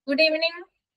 Good evening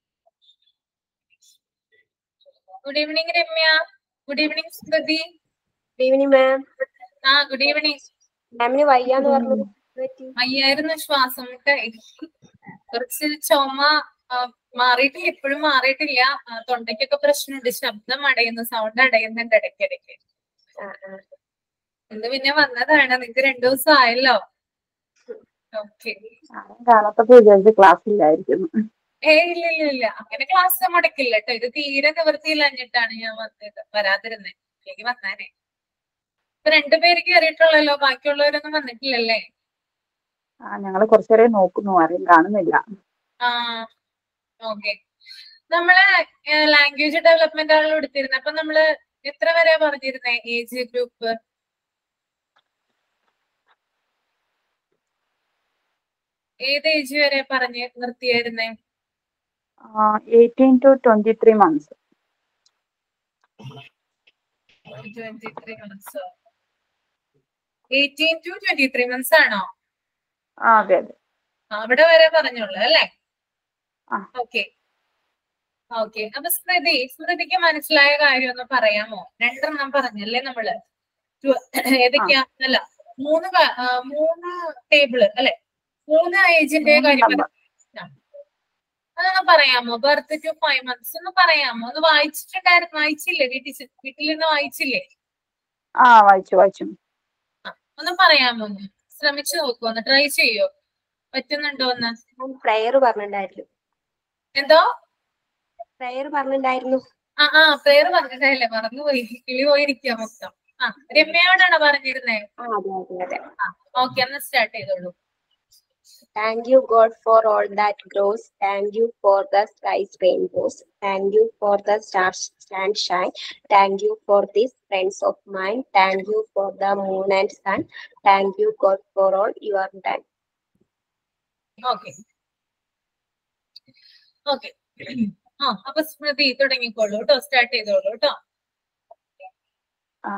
good evening Ramya good evening Smriti good evening ma'am ആ good evening മാമിന് വയ്യാന്ന് പറഞ്ഞു പറ്റി അയ്യായിരുന്നു ശ്വാസം മുട്ട് കുറച്ച് ചുമ ആ, മാറിയിട്ടില്ല ഇപ്പോഴും മാറിയിട്ടില്ല ആ, തൊണ്ടയ്ക്കൊക്കെ പ്രശ്നമുണ്ട് ശബ്ദം അടയുന്നു സൗണ്ട് അടയുന്നുണ്ട് ഇടയ്ക്കിടയ്ക്ക് ആ, ആ. ഇന്ന് പിന്നെ വന്നതാണ് നിങ്ങക്ക് രണ്ടു ദിവസം ആയല്ലോ ഓക്കെ ആരും കാണാത്തപ്പോ വിചാരിച്ച ക്ലാസ് ഇല്ലായിരിക്കുന്നു ഏ ഇല്ല ഇല്ല ഇല്ല അങ്ങനെ ക്ലാസ് മുടക്കില്ല കേട്ടോ ഇത് തീരെ നിവൃത്തിയില്ലഞ്ഞിട്ടാണ് ഞാൻ വന്നത് വരാതിരുന്നത് എനിക്ക് വന്നാനേ ഇപ്പൊ രണ്ടുപേര് കയറിയിട്ടുള്ളല്ലോ ബാക്കിയുള്ളവരൊന്നും വന്നിട്ടില്ലല്ലേ ആ ഞങ്ങള് കുറച്ചേരെ നോക്കുന്നു ആരെയും കാണുന്നില്ല ആ ഓക്കെ നമ്മള് ലാംഗ്വേജ് ഡെവലപ്മെന്റ് ആണല്ലോ എടുത്തിരുന്നത് അപ്പൊ നമ്മള് എത്ര വരെ പറഞ്ഞിരുന്നേ ഏജ് ഗ്രൂപ്പ് ഏത് ഏജ് വരെ പറഞ്ഞ് നിർത്തിയായിരുന്നേ eighteen to twenty three months twenty three months eighteen to twenty three months ആണോ ആ അതെ അതെ അവിടെ വരെ പറഞ്ഞുള്ളൂ അല്ലേ ആ. ഓക്കെ ഓക്കെ അപ്പൊ സ്മൃതി സ്മൃതിക്ക് മനസ്സിലായ കാര്യം ഒന്ന് പറയാമോ രണ്ടെണ്ണം പറഞ്ഞല്ലേ നമ്മള് ടു- ഏതൊക്കെയാ അല്ല മൂന്ന് കാ- ആ, മൂന്ന് ടേബിള് അല്ലെ മൂന്ന് ഏജിന്റെ മൂന്ന് കാര്യം number. പറ- ആ. അതൊന്ന് പറയാമോ ബർത്ത് ടു ഫൈവ് മന്ത്സ് ഒന്ന് പറയാമോ ഒന്ന് വായിച്ചിട്ടുണ്ടായിരുന്നു വായിച്ചില്ലേ വീട്ടിൽ ചെ- വീട്ടിൽ നിന്ന് വായിച്ചില്ലേ ആ വായിച്ചു വായിച്ചു ഒന്ന് പറയാമോ ഒന്ന് ശ്രമിച്ചു നോക്കൂ ഒന്ന് ട്രൈ ചെയ്യോ പറ്റുന്നുണ്ടോ എന്ന് പ്രയർ പറഞ്ഞിട്ടുണ്ടായിരുന്നു എന്തോ പ്രയർ പറഞ്ഞിട്ടുണ്ടായിരുന്നു ആ ആ പേര് പറഞ്ഞിട്ടല്ലേ മറന്നുപോയി കിളി പോയിരിക്കുക മൊത്തം ആ രമ്യയോടാണ് പറഞ്ഞിരുന്നേ ആ അതെ അതെ അതെ ഓക്കെ ഒന്ന് സ്റ്റാർട്ട് ചെയ്തോളൂ thank you God for all that grows thank you for the skies rainbows thank you for the stars and shine thank you for this friends of mine thank you for the moon and sun thank you God for all you are done okay okay ആ അപ്പൊ സ്മൃതി തുടങ്ങിക്കോളൂ കേട്ടോ start ചെയ്തോളൂ കേട്ടോ ആ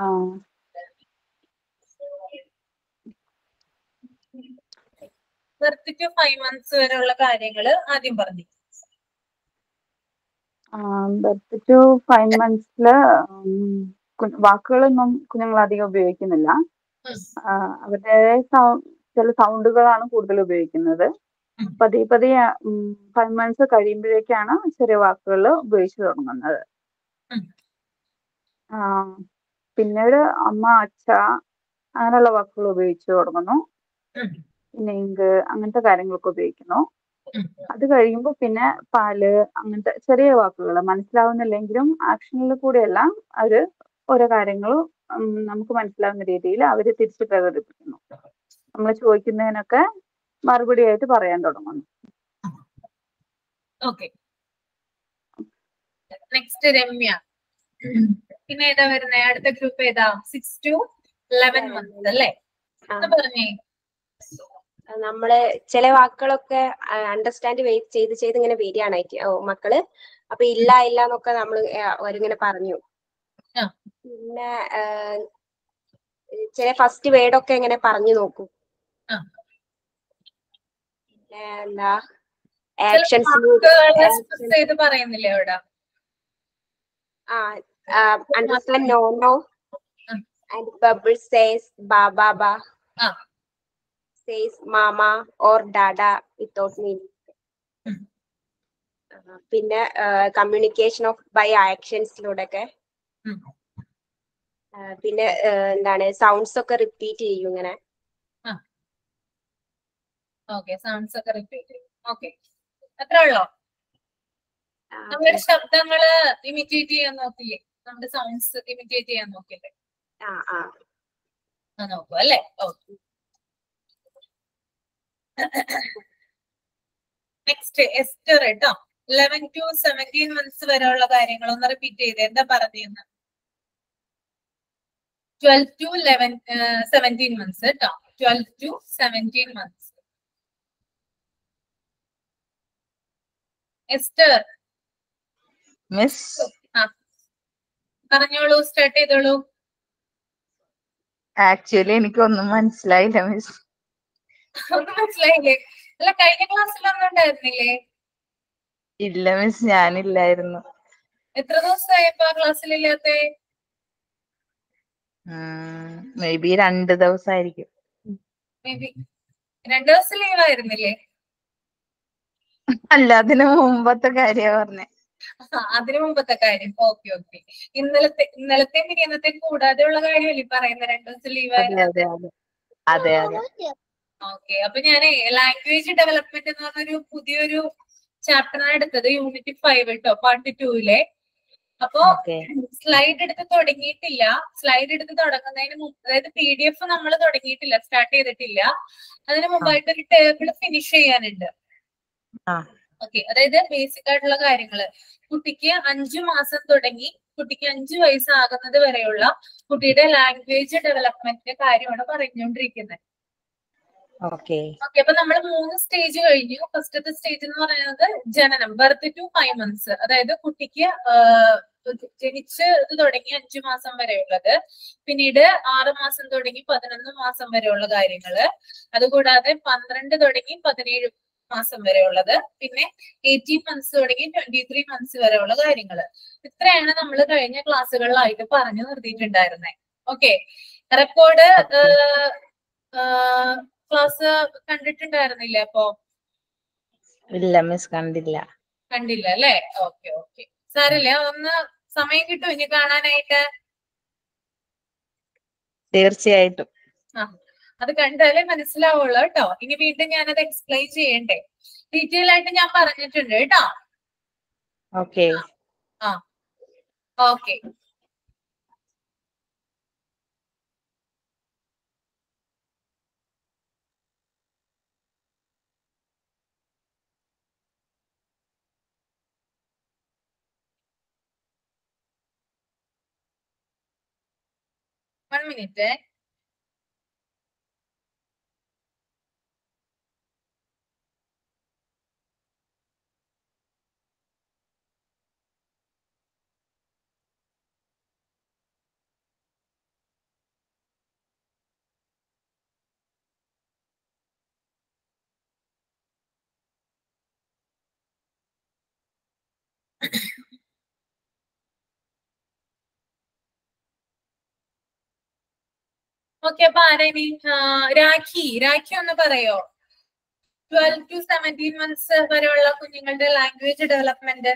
birth to five months വരെയുള്ള കാര്യങ്ങള് ആദ്യം പറഞ്ഞു ബർത്ത് ടു ഫൈവ് മന്ത്സില് വാക്കുകളൊന്നും കുഞ്ഞുങ്ങൾ അധികം ഉപയോഗിക്കുന്നില്ല ഉം. ആ, അവരുടെ സൗ- ചില സൗണ്ടുകളാണ് കൂടുതൽ ഉപയോഗിക്കുന്നത് ഉം. പതിയെ പതിയെ ഫൈവ് മന്ത്സ് കഴിയുമ്പോഴേക്കാണ് ചെറിയ വാക്കുകൾ ഉപയോഗിച്ചു തുടങ്ങുന്നത് ഉം. ആ, പിന്നീട് അമ്മ അച്ഛ അങ്ങനെയുള്ള വാക്കുകൾ ഉപയോഗിച്ചു തുടങ്ങുന്നു ഉം. പിന്നെ ഇങ്ക് അങ്ങനത്തെ കാര്യങ്ങളൊക്കെ ഉപയോഗിക്കുന്നു ഉം. അത് കഴിയുമ്പോൾ പിന്നെ പാല് അങ്ങനത്തെ ചെറിയ വാക്കുകൾ മനസ്സിലാവുന്നില്ലെങ്കിലും ആക്ഷനിൽ കൂടെയല്ല അവര് ഓരോ കാര്യങ്ങളും ഉം, നമുക്ക് മനസ്സിലാവുന്ന രീതിയിൽ അവര് തിരിച്ച് പ്രകടിപ്പിക്കുന്നു നമ്മൾ ചോദിക്കുന്നതിനൊക്കെ മറുപടി ആയിട്ട് പറയാൻ തുടങ്ങുന്നു ഓക്കെ നെക്സ്റ്റ് രമ്യ പിന്നെ ഏതാ വരുന്നേ അടുത്ത ഗ്രൂപ്പ് ഏതാ സിക്സ് ടു ലെവൻ മന്ത്സ് അല്ലേ ഒന്ന് പറഞ്ഞേ നമ്മള് ചില വാക്കുകളൊക്കെ അണ്ടർസ്റ്റാൻഡ് ചെയ്ത് ചെയ്ത് ഇങ്ങനെ വരികയാണ് ആയിട്ട് ഓ, മക്കള് അപ്പൊ ഇല്ല ഇല്ല എന്നൊക്കെ നമ്മള് ആ, അവരിങ്ങനെ പറഞ്ഞു ആ. പിന്നെ ആ, ചില ഫസ്റ്റ് വേർഡൊക്കെ ഇങ്ങനെ പറഞ്ഞു നോക്കും ആ. പിന്നെ എന്താ ചില ആക്ഷൻസ് വാക്കുകള് express ചെയ്ത് പറയുന്നില്ലേ അവിടെ ആ അണ്ടർസ്റ്റാൻഡ് നോ നോ ആ. And bubble says ba ba ba ആ. Says mama or dada without meaning ഉം. പിന്നെ കമ്മ്യൂണിക്കേഷൻ ഓഫ് ബൈ ആക്ഷൻസിലൂടെ ഒക്കെ ഉം. പിന്നെ ആ, എന്താണ് സൗണ്ട്സ് ഒക്കെ റിപ്പീറ്റ് ചെയ്യും ഇങ്ങനെ ഓക്കെ സൗണ്ട്സ് ഒക്കെ റിപ്പീറ്റ് ചെയ്യും ഓക്കെ അത്ര ഉള്ളോ ആ, നമ്മുടെ ശബ്ദങ്ങള് ഇമിറ്റേറ്റ് ചെയ്യാൻ നോക്കില്ലേ നമ്മുടെ സൗണ്ട്സ് ഇമിറ്റേറ്റ് ചെയ്യാൻ നോക്കില്ലേ ആ ആ ആ നോക്കൂ അല്ലേ ഓക്കെ നെക്സ്റ്റ് എസ്റ്റർ കേട്ടോ ലെവൻ ടു സെവൻറ്റീൻ മന്ത്സ് വരെയുള്ള കാര്യങ്ങൾ ഒന്ന് റിപ്പീറ്റ് ചെയ്ത് എന്താ പറഞ്ഞതെന്ന് twelve to eleven seventeen months കേട്ടോ twelve to seventeen months Esther miss പറഞ്ഞോളൂ സ്റ്റാർട്ട് ചെയ്തോളൂ ആക്ച്വലി എനിക്കൊന്നും മനസ്സിലായില്ല മിസ് ഒന്നും മനസ്സിലായില്ലേ അല്ല കഴിഞ്ഞ ക്ലാസ്സിലൊന്നും ഉണ്ടായിരുന്നില്ലേ ഇല്ല മിസ് ഞാനില്ലായിരുന്നു എത്ര ദിവസമായി ഇപ്പൊ ക്ലാസ്സിലില്ലാത്ത മേ ബി രണ്ട് ദിവസമായിരിക്കും മേ ബി രണ്ടു ദിവസം ലീവ് ആയിരുന്നില്ലേ അല്ല അതിന് മുമ്പത്തെ കാര്യ പറഞ്ഞെ ആ, അതിനു മുമ്പത്തെ കാര്യം ഓക്കെ ഓക്കെ ഇന്നലത്തെ ഇന്നലത്തെ ഇന്നത്തെ കൂടാതെ ഉള്ള കാര്യമല്ലേ ഈ പറയുന്ന രണ്ടു ദിവസം ലീവ് അതെ ആയിരുന്നു അതെ അതെ അതെ അതെ ഓക്കെ അപ്പൊ ഞാനേ ലാംഗ്വേജ് ഡെവലപ്മെന്റ് എന്ന് പറഞ്ഞൊരു പുതിയൊരു ചാപ്റ്ററാണ് എടുത്തത് യൂണിറ്റ് ഫൈവ് കേട്ടോ പാർട്ട് ടൂവിലെ അപ്പോ ഓക്കെ സ്ലൈഡ് എടുത്ത് തുടങ്ങിയിട്ടില്ല സ്ലൈഡ് എടുത്ത് തുടങ്ങുന്നതിന് മുമ്പ് അതായത് പി ഡി എഫ് നമ്മൾ തുടങ്ങിയിട്ടില്ല സ്റ്റാർട്ട് ചെയ്തിട്ടില്ല അതിന് മുമ്പായിട്ട് ഒരു ടേബിൾ ഫിനിഷ് ചെയ്യാനുണ്ട് ആ. ഓക്കെ അതായത് ബേസിക് ആയിട്ടുള്ള കാര്യങ്ങള് കുട്ടിക്ക് അഞ്ചു മാസം തുടങ്ങി കുട്ടിക്ക് അഞ്ചു വയസ്സാകുന്നത് വരെയുള്ള കുട്ടിയുടെ ലാംഗ്വേജ് ഡെവലപ്മെന്റിന്റെ കാര്യമാണ് പറഞ്ഞുകൊണ്ടിരിക്കുന്നത് ഓക്കെ ഓക്കെ അപ്പൊ നമ്മൾ മൂന്ന് സ്റ്റേജ് കഴിഞ്ഞു ഫസ്റ്റത്തെ സ്റ്റേജ് എന്ന് പറയുന്നത് ജനനം ബർത്ത് ടു ഫൈവ് മന്ത്സ് അതായത് കുട്ടിക്ക് ആഹ്, ജനിച്ച് ഇത് തുടങ്ങി അഞ്ചു മാസം വരെയുള്ളത് പിന്നീട് ആറ് മാസം തുടങ്ങി പതിനൊന്ന് മാസം വരെയുള്ള കാര്യങ്ങള് അതുകൂടാതെ പന്ത്രണ്ട് തുടങ്ങി പതിനേഴ് മാസം വരെയുള്ളത് പിന്നെ എയ്റ്റീൻ മന്ത്സ് തുടങ്ങി ട്വന്റി ത്രീ മന്ത്സ് വരെയുള്ള കാര്യങ്ങള് ഇത്രയാണ് നമ്മൾ കഴിഞ്ഞ ക്ലാസ്സുകളിലായിട്ട് പറഞ്ഞു നിർത്തിയിട്ടുണ്ടായിരുന്നത് ഓക്കെ റെക്കോർഡ് ക്ലാസ് കണ്ടിട്ടുണ്ടായിരുന്നില്ലേ അപ്പോ ഇല്ല മിസ് കണ്ടില്ല കണ്ടില്ല അല്ലേ ഓക്കെ ഓക്കെ സാരില്ല ഒന്ന് സമയം കിട്ടും ഇനി കാണാനായിട്ട് തീർച്ചയായിട്ടും അത് കണ്ടാലേ മനസ്സിലാവുള്ളൂ കേട്ടോ ഇനി വീണ്ടും ഞാനത് എക്സ്പ്ലെയിൻ ചെയ്യണ്ടേ ഡീറ്റെയിൽ ആയിട്ട് ഞാൻ പറഞ്ഞിട്ടുണ്ട് കേട്ടോ okay okay one minute okay അപ്പൊ ആരാ ഇനി ആ, രാഖി രാഖി ഒന്ന് പറയോ ട്വൽവ് ടു സെവൻറ്റീൻ മന്ത്സ് വരെയുള്ള കുഞ്ഞുങ്ങളുടെ ലാംഗ്വേജ് ഡെവലപ്മെന്റ്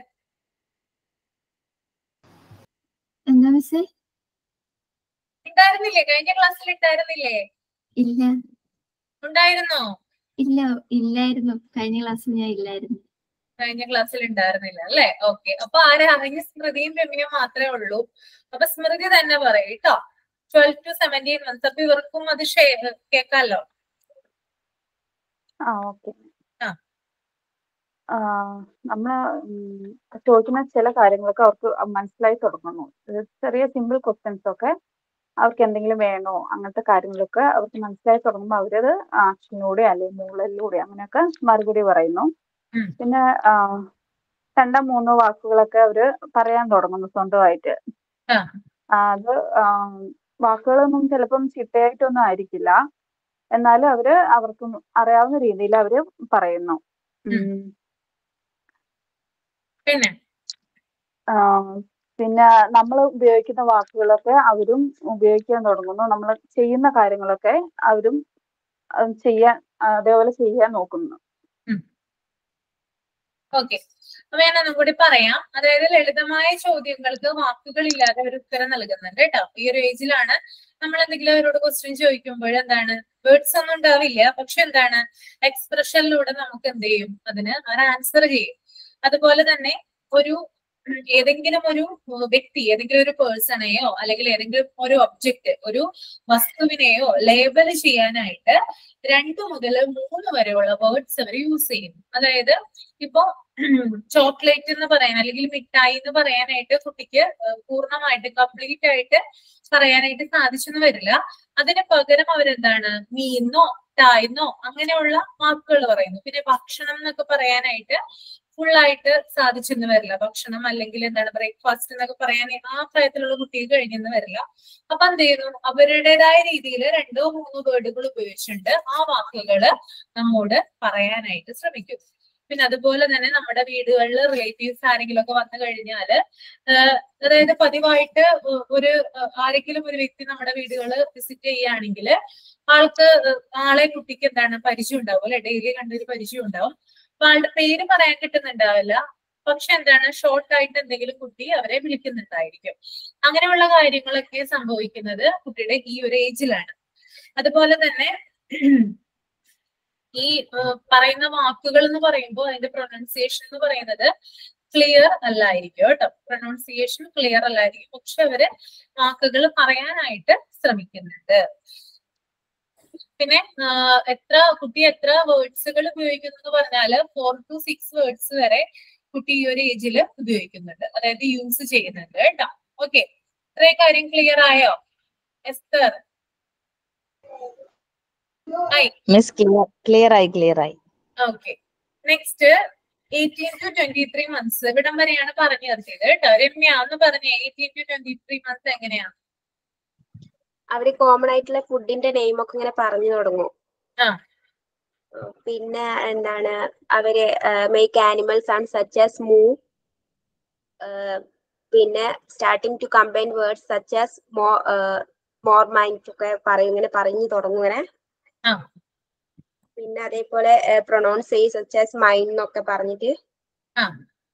എന്താ മിസ്സേ ഉണ്ടായിരുന്നില്ലേ കഴിഞ്ഞ ക്ലാസ്സിൽ ഉണ്ടായിരുന്നില്ലേ ഇല്ല ഉണ്ടായിരുന്നോ ഇല്ല ഇല്ലായിരുന്നു കഴിഞ്ഞ ക്ലാസ്സിൽ ഞാൻ ഇല്ലായിരുന്നു കഴിഞ്ഞ ക്ലാസ്സിൽ ഉണ്ടായിരുന്നില്ല അല്ലേ ഓക്കെ അപ്പൊ ആരെ അറിഞ്ഞ സ്മൃതിയും രമ്യയും മാത്രമേ ഉള്ളൂ അപ്പൊ സ്മൃതി തന്നെ പറയും കേട്ടോ ട്വൽവ് ടു സെവൻറ്റീൻ മന്ത്സ് അപ്പൊ ഇവർക്കും അത് ഷെയർ കേൾക്കാലോ ആ ഓക്കെ ആ. നമ്മള് ഉം, ചോദിക്കുന്ന ചില കാര്യങ്ങളൊക്കെ അവർക്ക് മനസ്സിലായി തുടങ്ങുന്നു ഇത് ചെറിയ സിമ്പിൾ ക്വസ്റ്റ്യൻസ് ഒക്കെ അവർക്ക് എന്തെങ്കിലും വേണോ അങ്ങനത്തെ കാര്യങ്ങളൊക്കെ അവർക്ക് മനസ്സിലായി തുടങ്ങുമ്പോൾ അവരത് ആക്ഷനിലൂടെ അല്ലെങ്കിൽ മൂളലിലൂടെ അങ്ങനെയൊക്കെ മറുപടി പറയുന്നു ഉം. പിന്നെ ആ, രണ്ടോ മൂന്നോ വാക്കുകളൊക്കെ അവര് പറയാൻ തുടങ്ങുന്നു സ്വന്തമായിട്ട് ആ. ആ, അത് ആ, വാക്കുകളൊന്നും ചിലപ്പം ചിട്ടയായിട്ടൊന്നും ആയിരിക്കില്ല എന്നാലും അവര് അവർക്ക് അറിയാവുന്ന രീതിയിൽ അവര് പറയുന്നു ഉം. പിന്നെ ആ, പിന്നെ നമ്മൾ ഉപയോഗിക്കുന്ന വാക്കുകളൊക്കെ അവരും ഉപയോഗിക്കാൻ തുടങ്ങുന്നു നമ്മൾ ചെയ്യുന്ന കാര്യങ്ങളൊക്കെ അവരും അത് ചെയ്യാൻ അതേപോലെ ചെയ്യാൻ നോക്കുന്നു ഓക്കെ അപ്പൊ ഞാൻ ഒന്നും കൂടി പറയാം അതായത് ലളിതമായ ചോദ്യങ്ങൾക്ക് വാക്കുകളില്ലാതെ ഒരു ഉത്തരം നൽകുന്നുണ്ട് കേട്ടോ ഈ ഒരു ഏജിലാണ് നമ്മൾ എന്തെങ്കിലും അവരോട് ക്വസ്റ്റ്യൻ ചോദിക്കുമ്പോൾ എന്താണ് വേർഡ്സ് ഒന്നും ഉണ്ടാവില്ല പക്ഷെ എന്താണ് എക്സ്പ്രഷനിലൂടെ നമുക്ക് എന്ത് ചെയ്യും അതിന് ഒരു ആൻസർ ചെയ്യും അതുപോലെ തന്നെ ഒരു ഉം, ഏതെങ്കിലും ഒരു ഉം, വ്യക്തി ഏതെങ്കിലും ഒരു പേഴ്സണെയോ അല്ലെങ്കിൽ ഏതെങ്കിലും ഒരു ഒബ്ജക്റ്റ് ഒരു വസ്തുവിനെയോ ലേബൽ ചെയ്യാനായിട്ട് രണ്ടു മുതൽ മൂന്ന് വരെയുള്ള വേർഡ്സ് അവർ യൂസ് ചെയ്യും അതായത് ഇപ്പോ ചോക്ലേറ്റ് എന്ന് പറയാൻ അല്ലെങ്കിൽ മിഠായി എന്ന് പറയാനായിട്ട് കുട്ടിക്ക് ഏഹ് പൂർണ്ണമായിട്ട് കംപ്ലീറ്റ് ആയിട്ട് പറയാനായിട്ട് സാധിച്ചെന്ന് വരില്ല അതിന് പകരം അവരെന്താണ് മീന്നോ ടായിന്നോ അങ്ങനെയുള്ള വാക്കുകൾ പറയുന്നു പിന്നെ ഭക്ഷണം എന്നൊക്കെ പറയാനായിട്ട് full ആയിട്ട് സാധിച്ചെന്ന് വരില്ല ഭക്ഷണം അല്ലെങ്കിൽ എന്താണ് ബ്രേക്ക്ഫാസ്റ്റ് എന്നൊക്കെ പറയാൻ ആ പ്രായത്തിലുള്ള കുട്ടിക്ക് കഴിഞ്ഞെന്ന് വരില്ല അപ്പൊ എന്ത് ചെയ്യുന്നു അവരുടേതായ രീതിയിൽ രണ്ടോ മൂന്നോ വേർഡുകൾ ഉപയോഗിച്ചുകൊണ്ട് ആ വാക്കുകള് നമ്മോട് പറയാനായിട്ട് ശ്രമിക്കും പിന്നെ അതുപോലെ തന്നെ നമ്മുടെ വീടുകളിൽ റിലേറ്റീവ്സ് ആരെങ്കിലും ഒക്കെ വന്നു കഴിഞ്ഞാല് ആഹ് അതായത് പതിവായിട്ട് ഒ- ഒരു ആഹ് ആരെങ്കിലും ഒരു വ്യക്തി നമ്മുടെ വീടുകൾ വിസിറ്റ് ചെയ്യുകയാണെങ്കിൽ ആൾക്ക് ആളെ കുട്ടിക്ക് എന്താണ് പരിചയം ഉണ്ടാവും അല്ലെ ഡെയിലി കണ്ടൊരു പരിചയം ഉണ്ടാവും അപ്പൊ ആളുടെ പേര് പറയാൻ കിട്ടുന്നുണ്ടാവില്ല പക്ഷെ എന്താണ് ഷോർട്ട് ആയിട്ട് എന്തെങ്കിലും കുട്ടി അവരെ വിളിക്കുന്നുണ്ടായിരിക്കും അങ്ങനെയുള്ള കാര്യങ്ങളൊക്കെ സംഭവിക്കുന്നത് കുട്ടിയുടെ ഈ ഒരു ഏജിലാണ് അതുപോലെ തന്നെ ഈ ഏഹ്, പറയുന്ന വാക്കുകൾ എന്ന് പറയുമ്പോൾ അതിന്റെ പ്രൊനൗൺസിയേഷൻ എന്ന് പറയുന്നത് ക്ലിയർ അല്ലായിരിക്കും കേട്ടോ പ്രൊനൗൺസിയേഷൻ ക്ലിയർ അല്ലായിരിക്കും പക്ഷെ അവര് വാക്കുകൾ പറയാനായിട്ട് ശ്രമിക്കുന്നുണ്ട് പിന്നെ ആഹ്, എത്ര കുട്ടി എത്ര വേർഡ്സുകൾ ഉപയോഗിക്കുന്നു എന്ന് പറഞ്ഞാല് ഫോർ ടു സിക്സ് വേർഡ്സ് വരെ കുട്ടി ഈ ഒരു ഏജിൽ ഉപയോഗിക്കുന്നുണ്ട് അതായത് യൂസ് ചെയ്യുന്നുണ്ട് കേട്ടോ ഓക്കെ ഇത്രയും കാര്യം ക്ലിയർ ആയോ എസ്തർ ആയി മിസ് ക്ലിയർ ക്ലിയർ ആയി ക്ലിയർ ആയി okay next eighteen to twenty three months ഇവിടം വരെയാണ് പറഞ്ഞു നിർത്തിയത് കേട്ടോ രമ്യ എന്ന് പറഞ്ഞ eighteen to twenty three months എങ്ങനെയാ അവര് കോമൺ ആയിട്ടുള്ള ഫുഡിന്റെ നെയിം ഒക്കെ ഇങ്ങനെ പറഞ്ഞു തുടങ്ങും ആ. ആ, പിന്നെ എന്താണ് അവര് make animals and such as move പിന്നെ starting to combine words such as more mind ഒക്കെ പറയും ഇങ്ങനെ പറഞ്ഞു തുടങ്ങും ഇങ്ങനെ ആ. പിന്നെ അതേപോലെ പ്രൊണൗൺസ് ചെയ്യും സച്ച് ആസ് മൈൻഡ് എന്നൊക്കെ പറഞ്ഞിട്ട് ആ.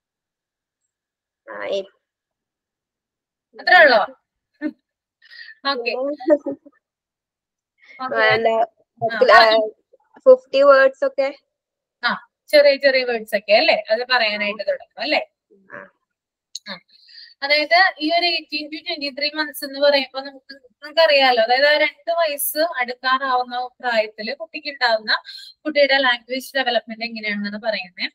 ആ, ഏ- അത്രേ ഉള്ളോ ഓക്കെ എന്താ ഫിഫ്റ്റി വേർഡ്സ് ഒക്കെ ചെറിയ ചെറിയ വേർഡ്സ് ഒക്കെ അല്ലേ അത് പറയാനായിട്ട് തുടങ്ങും അല്ലേ ആ. ആ. അതായത് ഈ ഒരു eighteen to twenty three months എന്ന് പറയുമ്പോൾ നമുക്ക് നമുക്കറിയാലോ അതായത് ആ രണ്ട് വയസ്സ് അടുക്കാറാവുന്ന പ്രായത്തില് കുട്ടിക്ക് ഉണ്ടാവുന്ന കുട്ടിയുടെ ലാംഗ്വേജ് ഡെവലപ്മെന്റ് എങ്ങനെയാണെന്നാണ് പറയുന്നത്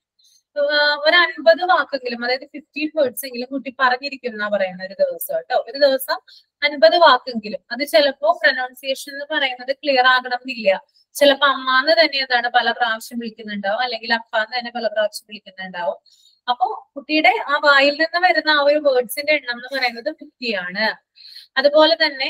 ഒരു അൻപത് വാക്കെങ്കിലും അതായത് ഫിഫ്റ്റീൻ വേർഡ്സ് എങ്കിലും കുട്ടി പറഞ്ഞിരിക്കുന്ന പറയുന്ന ഒരു ദിവസം കേട്ടോ ഒരു ദിവസം അൻപത് വാക്കെങ്കിലും അത് ചിലപ്പോ പ്രൊനൗൺസിയേഷൻ എന്ന് പറയുന്നത് ക്ലിയർ ആകണം എന്നില്ല ചിലപ്പോ അമ്മാന്ന് തന്നെ എന്താണ് പല പ്രാവശ്യം വിളിക്കുന്നുണ്ടാവും അല്ലെങ്കിൽ അപ്പാന്ന് തന്നെ പല പ്രാവശ്യം വിളിക്കുന്നുണ്ടാവും അപ്പൊ കുട്ടിയുടെ ആ വായിൽ നിന്ന് വരുന്ന ആ ഒരു വേർഡ്സിന്റെ എണ്ണം എന്ന് പറയുന്നത് ഫിഫ്റ്റി ആണ് അതുപോലെ തന്നെ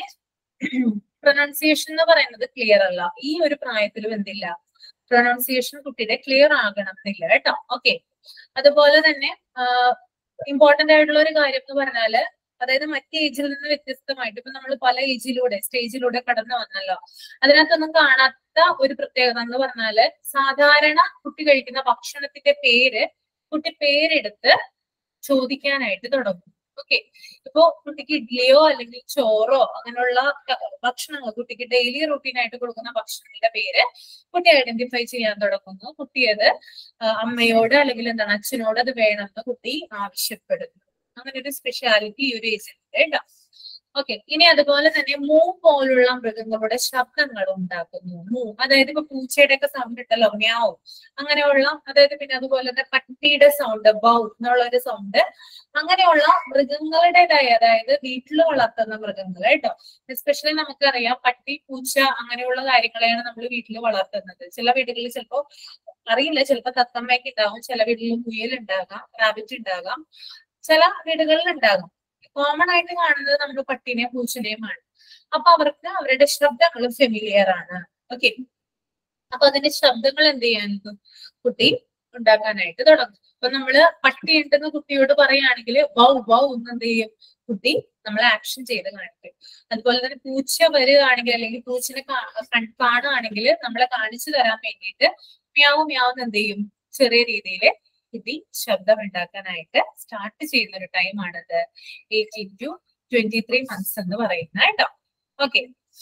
പ്രൊനൗൺസിയേഷൻ എന്ന് പറയുന്നത് ക്ലിയർ അല്ല ഈ ഒരു പ്രായത്തിലും എന്തില്ല പ്രൊനൗൺസിയേഷൻ കുട്ടിയുടെ ക്ലിയർ ആകണം എന്നില്ല കേട്ടോ ഓക്കെ അതുപോലെ തന്നെ ഇമ്പോർട്ടന്റ് ആയിട്ടുള്ള ഒരു കാര്യം എന്ന് പറഞ്ഞാല് അതായത് മറ്റ് ഏജിൽ നിന്ന് വ്യത്യസ്തമായിട്ട് ഇപ്പൊ നമ്മൾ പല ഏജിലൂടെ സ്റ്റേജിലൂടെ കടന്നു വന്നല്ലോ അതിനകത്തൊന്നും കാണാത്ത ഒരു പ്രത്യേകത എന്ന് പറഞ്ഞാല് സാധാരണ കുട്ടി കഴിക്കുന്ന ഭക്ഷണത്തിന്റെ പേര് കുട്ടി പേരെടുത്ത് ചോദിക്കാനായിട്ട് തുടങ്ങും ഓക്കെ ഇപ്പോ കുട്ടിക്ക് ഇഡ്ലിയോ അല്ലെങ്കിൽ ചോറോ അങ്ങനെയുള്ള ക- ഭക്ഷണങ്ങൾ കുട്ടിക്ക് ഡെയിലി റൂട്ടീൻ ആയിട്ട് കൊടുക്കുന്ന ഭക്ഷണത്തിന്റെ പേര് കുട്ടി ഐഡന്റിഫൈ ചെയ്യാൻ തുടങ്ങുന്നു കുട്ടി അത് ആ, അമ്മയോട് അല്ലെങ്കിൽ എന്താണ് അച്ഛനോട് അത് വേണമെന്ന് കുട്ടി ആവശ്യപ്പെടുന്നു അങ്ങനെ ഒരു സ്പെഷ്യാലിറ്റി ഈ ഒരു ഏജിലുണ്ട് കേട്ടോ ഓക്കെ ഇനി അതുപോലെ തന്നെ മൂ പോലുള്ള മൃഗങ്ങളുടെ ശബ്ദങ്ങൾ ഉണ്ടാക്കുന്നു മൂ അതായത് ഇപ്പൊ പൂച്ചയുടെ ഒക്കെ സൗണ്ട് ഇട്ടല്ലോ മ്യാവും അങ്ങനെയുള്ള അതായത് പിന്നെ അതുപോലെ തന്നെ പട്ടിയുടെ സൗണ്ട് ബൗ എന്നുള്ള ഒരു സൗണ്ട് അങ്ങനെയുള്ള മൃഗങ്ങളുടേതായ അതായത് വീട്ടിൽ വളർത്തുന്ന മൃഗങ്ങൾ കേട്ടോ എസ്പെഷ്യലി നമുക്കറിയാം പട്ടി പൂച്ച അങ്ങനെയുള്ള കാര്യങ്ങളെയാണ് നമ്മൾ വീട്ടിൽ വളർത്തുന്നത് ചില വീടുകളിൽ ചിലപ്പോ അറിയില്ല ചിലപ്പോ തത്തമ്മയ്ക്ക് ഉണ്ടാകും ചില വീട്ടിൽ മുയൽ ഉണ്ടാകാം റാബിറ്റ് ഉണ്ടാകാം ചില വീടുകളിൽ ഉണ്ടാകും കോമൺ ആയിട്ട് കാണുന്നത് നമ്മൾ പട്ടിനെയും പൂച്ചനെയുമാണ് അപ്പൊ അവർക്ക് അവരുടെ ശബ്ദങ്ങൾ ഫെമിലിയർ ആണ് ഓക്കെ അപ്പൊ അതിന്റെ ശബ്ദങ്ങൾ എന്ത് ചെയ്യാൻ കുട്ടി ഉണ്ടാക്കാനായിട്ട് തുടങ്ങും അപ്പൊ നമ്മള് പട്ടി ഉണ്ടെന്ന് കുട്ടിയോട് പറയുകയാണെങ്കിൽ വൗ വൗ എന്ന് എന്ത് ചെയ്യും കുട്ടി നമ്മൾ ആക്ഷൻ ചെയ്ത് കാണിക്കും അതുപോലെ തന്നെ പൂച്ച വരികയാണെങ്കിൽ അല്ലെങ്കിൽ പൂച്ചനെ കാ- കൺ- കാണുകയാണെങ്കിൽ നമ്മളെ കാണിച്ചു തരാൻ വേണ്ടിയിട്ട് മ്യാവ് മ്യാവ് എന്ത് ചെയ്യും ചെറിയ രീതിയിൽ കുട്ടി ശബ്ദം ഉണ്ടാക്കാനായിട്ട് സ്റ്റാർട്ട് ചെയ്യുന്ന ഒരു ടൈമാണത് eighteen to twenty three months എന്ന് പറയുന്നത് കേട്ടോ ഓക്കെ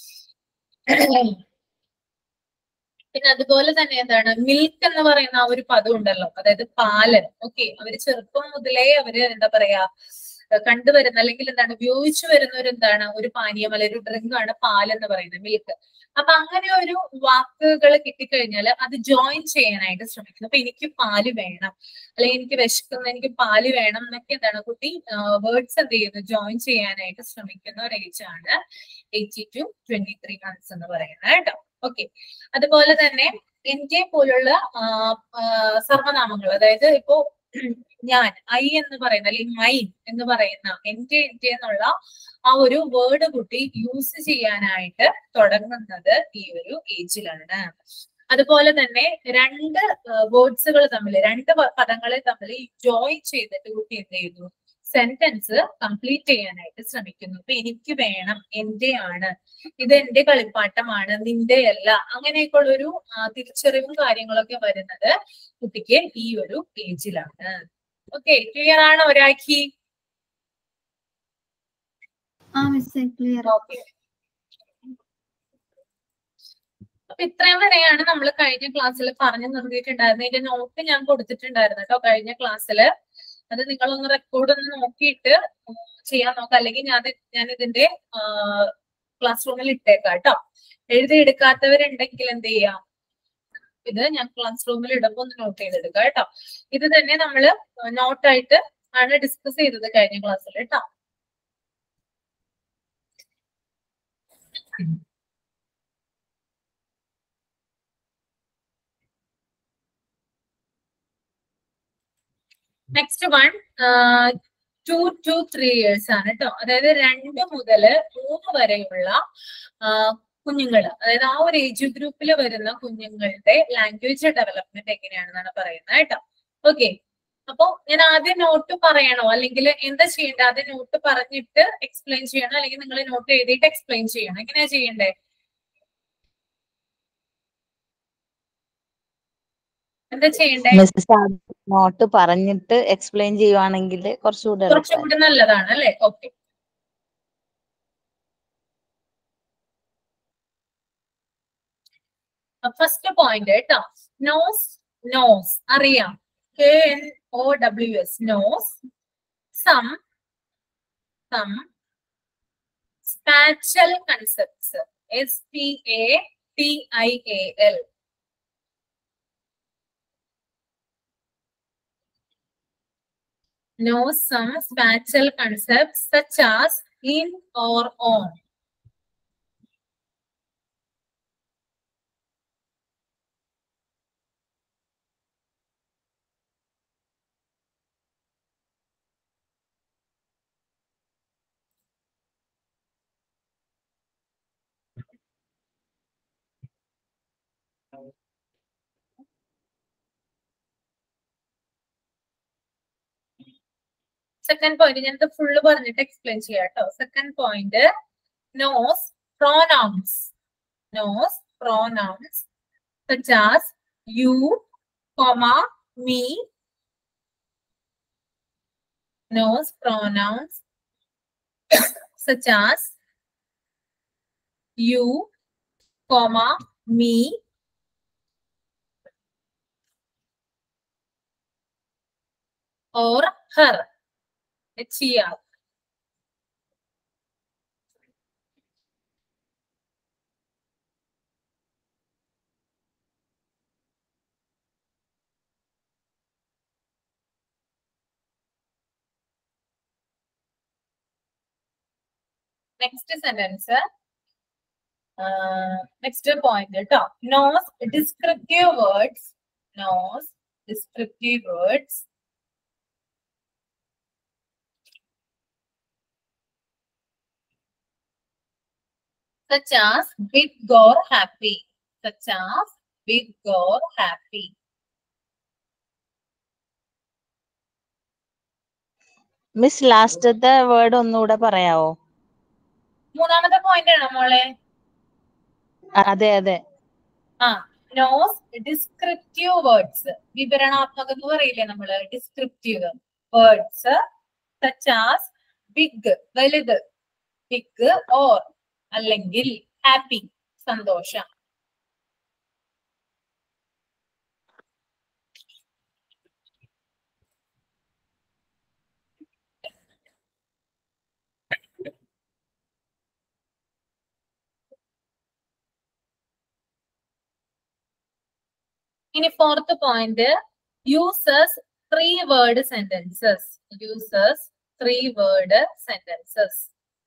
പിന്നെ അതുപോലെ തന്നെ എന്താണ് മിൽക്ക് എന്ന് പറയുന്ന ആ ഒരു പദം ഉണ്ടല്ലോ അതായത് പാല് ഓക്കെ അവര് ചെറുപ്പം മുതലേ അവര് എന്താ പറയാ ഏഹ് കണ്ടുവരുന്ന അല്ലെങ്കിൽ എന്താണ് ഉപയോഗിച്ചു വരുന്ന ഒരു എന്താണ് ഒരു പാനീയം അല്ലെങ്കിൽ ഒരു ഡ്രിങ്ക് ആണ് പാൽ എന്ന് പറയുന്നത് മിൽക്ക് അപ്പൊ അങ്ങനെ ഒരു വാക്കുകൾ കിട്ടിക്കഴിഞ്ഞാൽ അത് ജോയിൻ ചെയ്യാനായിട്ട് ശ്രമിക്കുന്നു അപ്പൊ എനിക്ക് പാല് വേണം അല്ലെങ്കിൽ എനിക്ക് വിശക്കുന്ന എനിക്ക് പാല് വേണം എന്നൊക്കെ എന്താണ് കുട്ടി വേർഡ്സ് എന്ത് ചെയ്യുന്നു ജോയിൻ ചെയ്യാനായിട്ട് ശ്രമിക്കുന്ന ഒരു ഏജ് ആണ് eighty to twenty three months എന്ന് പറയുന്നത് കേട്ടോ ഓക്കെ അതുപോലെ തന്നെ എന്റെ പോലുള്ള ആ, ആ, സർവനാമങ്ങൾ അതായത് ഇപ്പോ ഞാൻ ഐ എന്ന് പറയുന്ന അല്ലെങ്കിൽ മൈൻ എന്ന് പറയുന്ന എന്റെ എന്റെ എന്നുള്ള ആ ഒരു വേർഡ് കുട്ടി യൂസ് ചെയ്യാനായിട്ട് തുടങ്ങുന്നത് ഈ ഒരു ഏജിലാണ് അതുപോലെ തന്നെ രണ്ട് വേർഡ്സുകൾ തമ്മിൽ രണ്ട് പ- പദങ്ങളെ തമ്മിൽ ജോയിൻ ചെയ്തിട്ട് കുട്ടി എന്ത് ചെയ്യുന്നു സെന്റൻസ് കംപ്ലീറ്റ് ചെയ്യാനായിട്ട് ശ്രമിക്കുന്നു ഇപ്പൊ എനിക്ക് വേണം എന്റെ ആണ് ഇത് എന്റെ കളിപ്പാട്ടമാണ് നിന്റെ അല്ല അങ്ങനെയൊക്കെ ഉള്ളൊരു ആ, തിരിച്ചറിവും കാര്യങ്ങളൊക്കെ വരുന്നത് കുട്ടിക്ക് ഈ ഒരു ഏജിലാണ് ഓക്കെ ക്ലിയർ ആണോ ഒരാക്കി ആ മിസ്സേ ക്ലിയർ ഓക്കെ അപ്പൊ ഇത്രയും വരെയാണ് നമ്മൾ കഴിഞ്ഞ ക്ലാസ്സിൽ പറഞ്ഞു നിർത്തിയിട്ടുണ്ടായിരുന്നത് ഇതിന്റെ നോട്ട് ഞാൻ കൊടുത്തിട്ടുണ്ടായിരുന്നു കേട്ടോ കഴിഞ്ഞ ക്ലാസ്സിൽ അത് നിങ്ങളൊന്ന് റെക്കോർഡ് ഒന്ന് നോക്കിയിട്ട് ഉം ചെയ്യാൻ നോക്കാം അല്ലെങ്കിൽ ഞാൻ ഞാൻ ഇതിന്റെ ക്ലാസ് റൂമിൽ ഇട്ടേക്കാം കേട്ടോ എഴുതിയെടുക്കാത്തവരുണ്ടെങ്കിൽ എന്ത് ചെയ്യാം ഇത് ഞാൻ ക്ലാസ് റൂമിൽ ഇടുമ്പോൾ ഒന്ന് നോട്ട് ചെയ്തെടുക്കാം കേട്ടോ ഇത് തന്നെ നമ്മൾ നോട്ടായിട്ട് ആണ് ഡിസ്കസ് ചെയ്തത് കഴിഞ്ഞ ക്ലാസ്സിൽ കേട്ടോ next one two to three years ആണ് കേട്ടോ അതായത് രണ്ട് മുതൽ മൂന്ന് വരെയുള്ള കുഞ്ഞുങ്ങൾ അതായത് ആ ഒരു ഏജ് ഗ്രൂപ്പിൽ വരുന്ന കുഞ്ഞുങ്ങളുടെ ലാംഗ്വേജ് ഡെവലപ്മെന്റ് എങ്ങനെയാണെന്നാണ് പറയുന്നത് കേട്ടോ ഓക്കെ അപ്പൊ ഞാൻ ആദ്യം നോട്ട് പറയണോ അല്ലെങ്കിൽ എന്താ ചെയ്യേണ്ടത് ആദ്യം നോട്ട് പറഞ്ഞിട്ട് എക്സ്പ്ലെയിൻ ചെയ്യണോ അല്ലെങ്കിൽ നിങ്ങൾ നോട്ട് എഴുതിയിട്ട് എക്സ്പ്ലെയിൻ ചെയ്യണം എങ്ങനെയാ ചെയ്യണ്ടേ എന്താ ചെയ്യണ്ടേ മിസ്സസ് നോട്ട് പറഞ്ഞിട്ട് എക്സ്പ്ലെയിൻ ചെയ്യുവാണെങ്കിൽ കുറച്ചുകൂടെ കുറച്ചും എളുപ്പമായി കൂടി നല്ലതാണ് അല്ലെ ഓക്കെ ഫസ്റ്റ് പോയിന്റ് കേട്ടോ നോസ് നോസ് അറിയാം K N O W S knows some some spatial concepts S P A T I A L knows some spatial concepts such as in or on. Second point ഞാൻ ഇത് full പറഞ്ഞിട്ട് explain ചെയ്യാം കേട്ടോ second point knows pronouns knows pronouns such as you, comma, me, knows pronouns such as you, comma, me, or her. H-E-R. Next sentence. Uh, next point. ട്ടോ. Knows descriptive words. Knows descriptive words. Such as big or happy. Such as big or happy. Miss ലാസ്റ്റത്തെ word ഒന്നുകൂടെ പറയാവോ മൂന്നാമത്തെ point ആണോ മോളെ അതെ അതെ ആ നോസ് ഡിസ്ക്രിപ്റ്റീവ് വേർഡ്സ് വിവരണാത്മകം എന്ന് പറയില്ലേ നമ്മള് ഡിസ്ക്രിപ്റ്റീവ് വേർഡ്സ് സച്ചാസ് ബിഗ് വലുത് ബിഗ് ഓർ അല്ലെങ്കിൽ ഹാപ്പി സന്തോഷം ഇനി fourth point users three word sentences users three word sentences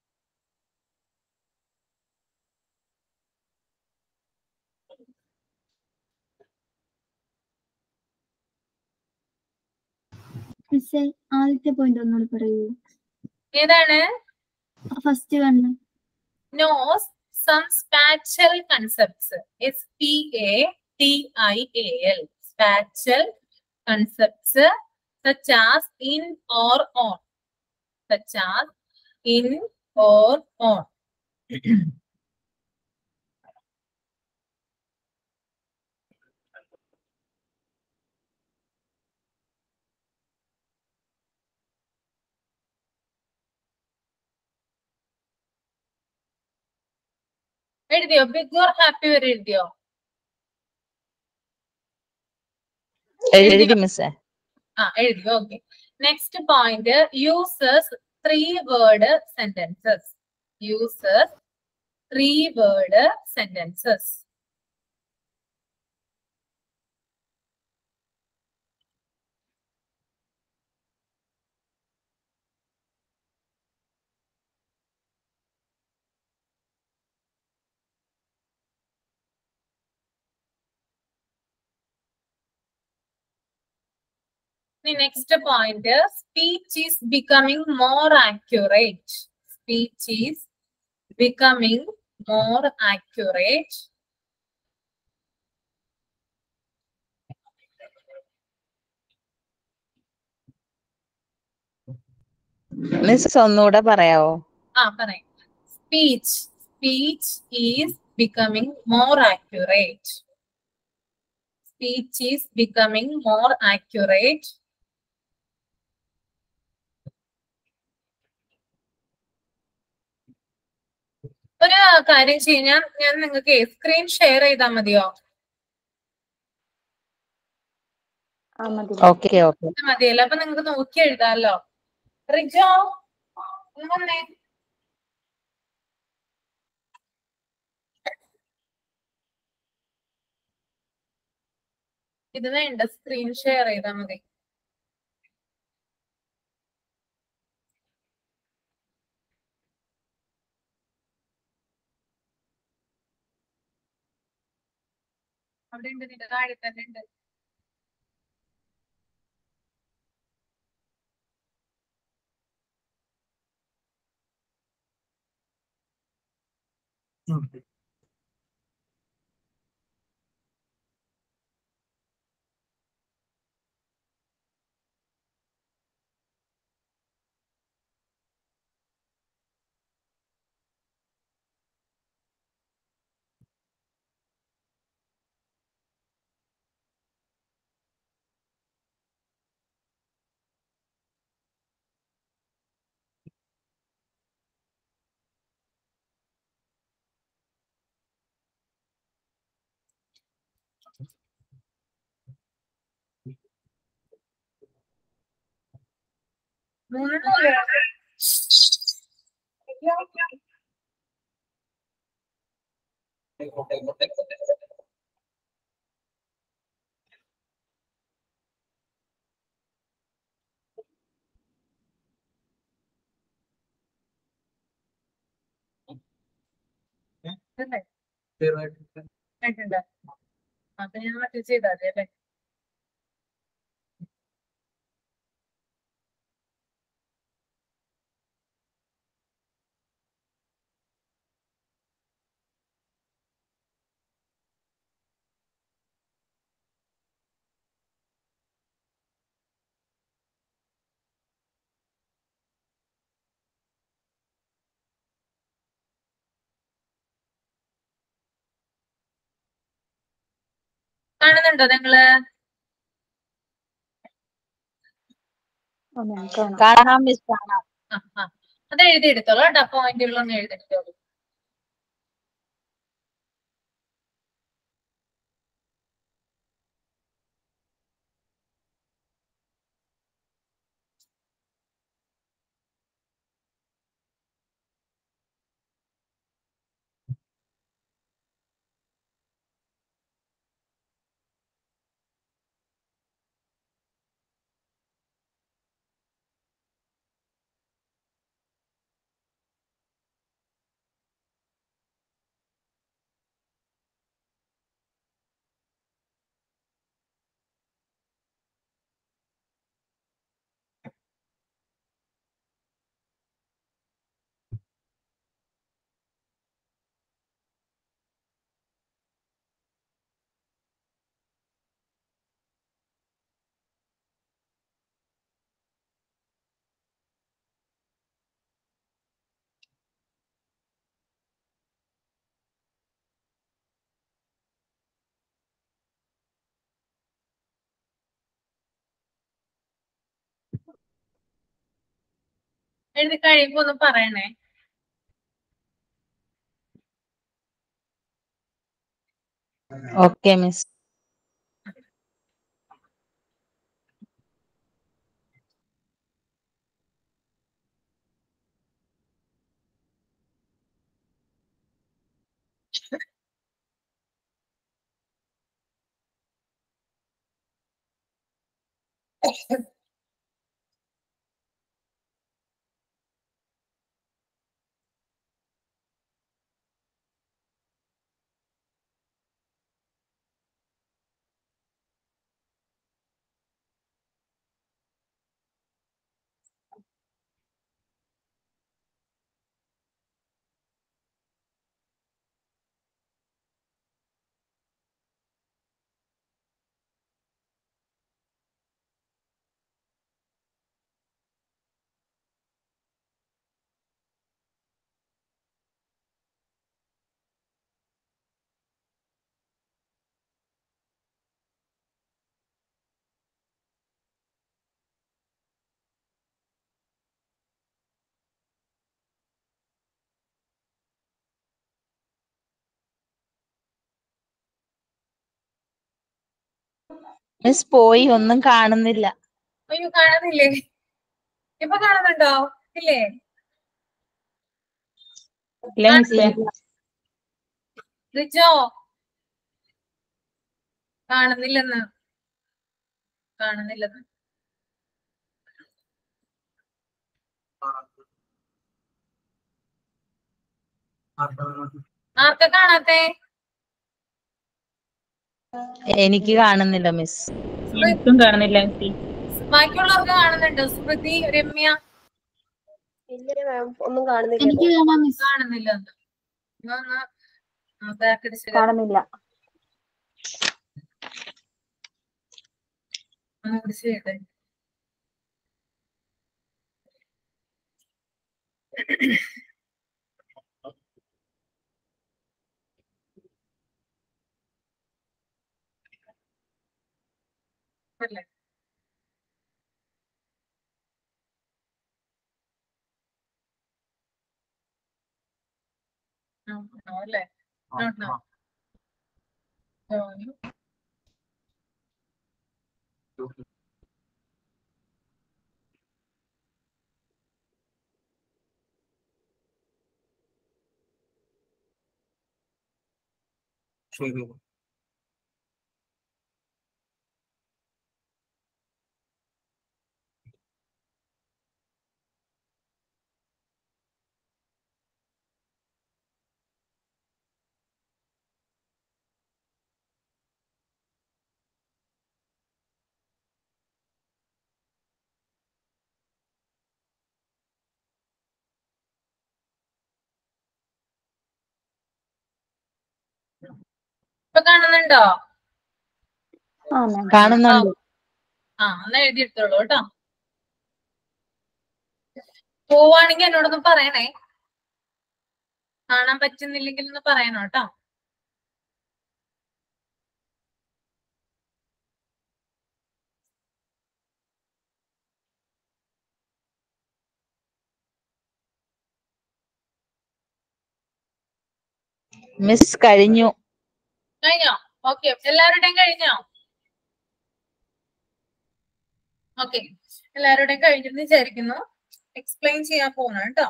മിസ്സേ ആദ്യത്തെ പോയിന്റ് ഒന്നുകൂടി പറയൂ ഏതാണ് ഫസ്റ്റ് കണ്ണ് knows some spatial concepts. S P A T I A L spatial concepts such as in or on such as in or on എഴുതിയോ big or happy വരെ എഴുതിയോ എഴുതി മിസ്സേ ആ എഴുതി okay next point users three word sentences users three word sentences The next point is speech is becoming more accurate. Speech is becoming more accurate. Miss ഒന്നുകൂടെ പറയാവോ ആ പറയാം speech speech is becoming more accurate speech is becoming more accurate ഒരു കാര്യം ചെയ്യാം ഞാൻ ഞാൻ നിങ്ങൾക്ക് സ്ക്രീൻ ഷെയർ ചെയ്താൽ മതിയോ ആ മതി ഓക്കെ ഓക്കെ ഇത് മതിയല്ലോ അപ്പൊ നിങ്ങൾക്ക് നോക്കി എഴുതാമല്ലോ റിജോ ഒന്ന് വന്നേ ഇത് വേണ്ട സ്ക്രീൻ ഷെയർ ചെയ്താൽ മതി അവിടെ ഉണ്ട് നിന്റെ താഴെ തന്നെ ഉണ്ട് മൂന്ന് കേട്ടിട്ടുണ്ട് അപ്പൊ ഞാൻ മറ്റേ ചെയ്താൽ മതി അല്ലേ കാണുന്നുണ്ടോ നിങ്ങള് ഒന്ന് ഞാൻ കാണാം കാണാം മിസ് കാണാം ആ ആ അത് എഴുതിയെടുത്തോളൂ കേട്ടോ പോയിന്റുകളൊന്നും എഴുതിയെടുത്തോളൂ എഴുതി കഴിയുമ്പോ ഒന്ന് പറയണേ ഓക്കെ മിസ് മിസ് പോയി ഒന്നും കാണുന്നില്ല അയ്യോ കാണുന്നില്ലേ ഇപ്പൊ കാണുന്നുണ്ടോ ഇല്ലേ ഇല്ല മിസ്സേ റിജോ കാണുന്നില്ലെന്ന് കാണുന്നില്ലെന്ന് ആർക്കാ കാണാത്തെ എനിക്ക് കാണുന്നില്ല മിസ് എനിക്കും കാണുന്നില്ല മിസ്സേ ബാക്കിയുള്ളവർക്ക് കാണുന്നുണ്ട് സ്മൃതി രമ്യ ഇല്ല മാം ഒന്നും കാണുന്നില്ല എനിക്ക് കാണാൻ മിസ് കാണുന്നില്ല ബാക്ക് അടിച്ച് കാണുന്നില്ല ഒന്ന് പിടിച്ച് കേട്ടെ അല്ലേ ആ, ആ, അല്ലേ No, no. Um, ഇപ്പൊ കാണുന്നുണ്ടോ ആ മാം കാണുന്നുണ്ട് ആ എന്നാ എഴുതിയെടുത്തോളൂ കേട്ടോ പോവാണെങ്കിൽ എന്നോടൊന്ന് പറയണേ കാണാൻ പറ്റുന്നില്ലെങ്കിൽ ഒന്ന് പറയണം കേട്ടോ മിസ് കഴിഞ്ഞു കഴിഞ്ഞോ ഓക്കെ എല്ലാവരുടെയും കഴിഞ്ഞോ ഓക്കെ എല്ലാവരുടെയും കഴിഞ്ഞെന്ന് വിചാരിക്കുന്നു എക്സ്പ്ലെയിൻ ചെയ്യാൻ പോകണം കേട്ടോ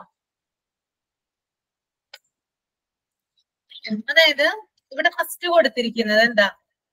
അതായത് ഇവിടെ ഫസ്റ്റ് കൊടുത്തിരിക്കുന്നത് എന്താ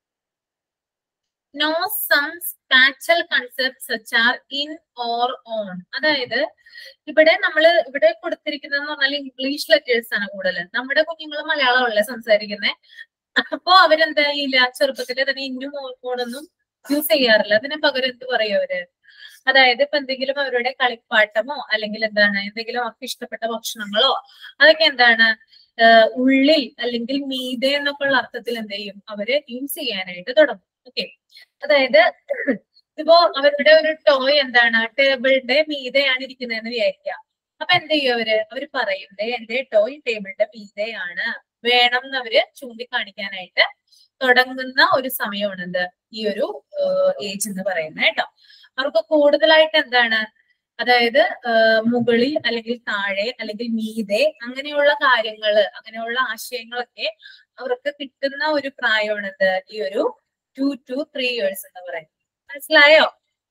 know some spatial concept such are in or on അതായത് ഇവിടെ നമ്മൾ ഇവിടെ കൊടുത്തിരിക്കുന്നത് പറഞ്ഞാൽ ഇംഗ്ലീഷ് ലെറ്റേഴ്സ് ആണ് കൂടുതൽ നമ്മുടെ കുഞ്ഞുങ്ങൾ മലയാളമല്ലേ സംസാരിക്കുന്നത് അപ്പോ അവരെന്താ ചെയ്യില്ല ചെറുപ്പത്തിലെ തന്നെ ഇന്നും ഓണൊന്നും യൂസ് ചെയ്യാറില്ല അതിന് പകരം എന്ത് പറയും അവര് അതായത് ഇപ്പൊ എന്തെങ്കിലും അവരുടെ കളിപ്പാട്ടമോ അല്ലെങ്കിൽ എന്താണ് എന്തെങ്കിലും അവർക്ക് ഇഷ്ടപ്പെട്ട ഭക്ഷണങ്ങളോ അതൊക്കെ എന്താണ് ആഹ് ഉള്ളിൽ അല്ലെങ്കിൽ മീതെ എന്നൊക്കെ ഉള്ള അർത്ഥത്തിൽ എന്ത് ചെയ്യും അവര് യൂസ് ചെയ്യാനായിട്ട് തുടങ്ങും ഓക്കെ അതായത് ഇപ്പോ അവരുടെ ഒരു ടോയ് എന്താണ് ടേബിളിന്റെ മീതെയാണ് ഇരിക്കുന്നതെന്ന് വിചാരിക്കുക അപ്പൊ എന്ത് ചെയ്യും അവര് അവര് പറയും "ദേ എന്റെ ടോയ് ടേബിളിന്റെ മീതെയാണ് വേണം എന്ന് അവര് ചൂണ്ടിക്കാണിക്കാനായിട്ട് തുടങ്ങുന്ന ഒരു സമയമാണ് എന്ത് ഈ ഒരു ഏജ് എന്ന് പറയുന്നത് കേട്ടോ അവർക്ക് കൂടുതലായിട്ട് എന്താണ് അതായത് ആ, മുകളിൽ അല്ലെങ്കിൽ താഴെ അല്ലെങ്കിൽ മീതെ അങ്ങനെയുള്ള കാര്യങ്ങള് അങ്ങനെയുള്ള ആശയങ്ങളൊക്കെ അവർക്ക് കിട്ടുന്ന ഒരു പ്രായമാണിത് ഈ ഒരു ടു ടു ത്രീ ഇയേഴ്സ് എന്ന് പറയുന്നത് മനസ്സിലായോ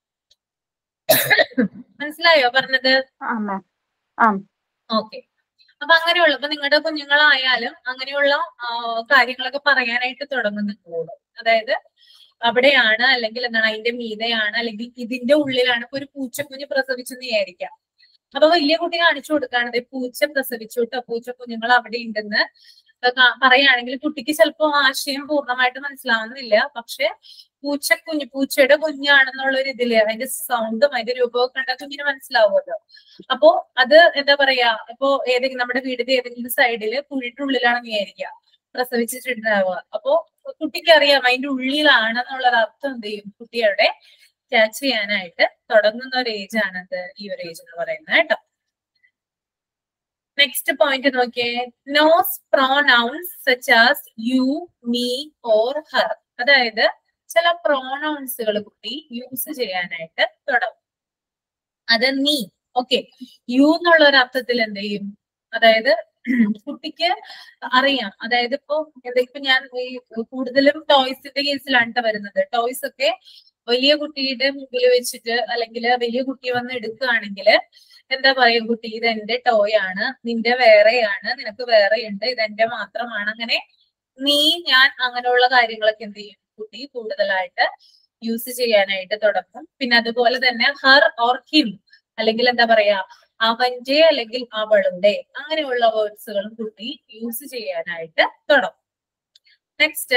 മനസ്സിലായോ പറഞ്ഞത് ആ മാം ആ ഓക്കെ അപ്പൊ അങ്ങനെയുള്ള ഇപ്പൊ നിങ്ങളുടെ കുഞ്ഞുങ്ങളായാലും അങ്ങനെയുള്ള ആ, കാര്യങ്ങളൊക്കെ പറയാനായിട്ട് തുടങ്ങുന്നുള്ളൂ അതായത് അവിടെയാണ് അല്ലെങ്കിൽ എന്താണ് അതിന്റെ മീതെയാണ് അല്ലെങ്കിൽ ഇതിന്റെ ഉള്ളിലാണ് ഇപ്പൊ ഒരു പൂച്ചക്കുഞ്ഞ് പ്രസവിച്ചെന്ന് വിചാരിക്കാം അപ്പൊ വലിയ കുട്ടി കാണിച്ചു കൊടുക്കുകയാണ് ദേ പൂച്ച പ്രസവിച്ചു കേട്ടോ പൂച്ച കുഞ്ഞുങ്ങൾ അവിടെ ഉണ്ടെന്ന് കാ- പറയുകയാണെങ്കിൽ കുട്ടിക്ക് ചിലപ്പോൾ ആശയം പൂർണ്ണമായിട്ട് മനസ്സിലാവുന്നില്ല പക്ഷെ പൂച്ചക്കുഞ്ഞ് പൂച്ചയുടെ കുഞ്ഞാണെന്നുള്ള ഒരു ഇതില് അതിന്റെ സൗണ്ടും അതിന്റെ രൂപവും കണ്ട കുഞ്ഞിന് മനസ്സിലാവുമല്ലോ അപ്പോ അത് എന്താ പറയാ ഇപ്പോ ഏതെങ്കിലും നമ്മുടെ വീടിന്റെ ഏതെങ്കിലും സൈഡില് കുഴിയുടെ ഉള്ളിലാണെന്ന് വിചാരിക്കുക പ്രസവിച്ചിട്ടുണ്ടാവുക അപ്പോ കുട്ടിക്ക് അറിയാം അതിന്റെ ഉള്ളിലാണെന്നുള്ളത് അർത്ഥം എന്ത് ചെയ്യും കുട്ടിയുടെ ക്യാച്ച് ചെയ്യാനായിട്ട് തുടങ്ങുന്ന ഒരു ഏജ് ആണത് ഈ ഒരു ഏജ് എന്ന് പറയുന്നത് കേട്ടോ നെക്സ്റ്റ് പോയിന്റ് നോക്കിയേ knows pronouns such as you me or her അതായത് ചില പ്രോനൗൺസുകൾ കുട്ടി യൂസ് ചെയ്യാനായിട്ട് തുടങ്ങും അത് നീ ഓക്കെ യു എന്നുള്ള ഒരു അർത്ഥത്തിൽ എന്ത് ചെയ്യും അതായത് കുട്ടിക്ക് അറിയാം അതായത് ഇപ്പൊ എന്താ ഇപ്പൊ ഞാൻ ഈ കൂടുതലും ടോയ്സിന്റെ കേസിലാണ് ട്ടോ വരുന്നത് ടോയ്സ് ഒക്കെ വലിയ കുട്ടിയുടെ മുമ്പിൽ വെച്ചിട്ട് അല്ലെങ്കിൽ വലിയ കുട്ടി വന്ന് എടുക്കുകയാണെങ്കിൽ എന്താ പറയും കുട്ടി ഇത് എന്റെ ടോയ് ആണ് നിന്റെ വേറെയാണ് നിനക്ക് വേറെ ഉണ്ട് ഇത് എന്റെ മാത്രമാണ് അങ്ങനെ നീ ഞാൻ അങ്ങനെയുള്ള കാര്യങ്ങളൊക്കെ എന്ത് ചെയ്യും കുട്ടി കൂടുതലായിട്ട് യൂസ് ചെയ്യാനായിട്ട് തുടങ്ങും പിന്നെ അതുപോലെ തന്നെ ഹർ ഓർ ഹിം അല്ലെങ്കിൽ എന്താ പറയാ അവന്റെ അല്ലെങ്കിൽ അവളുടെ അങ്ങനെയുള്ള വേർഡ്സുകളും കുട്ടി യൂസ് ചെയ്യാനായിട്ട് തുടങ്ങും next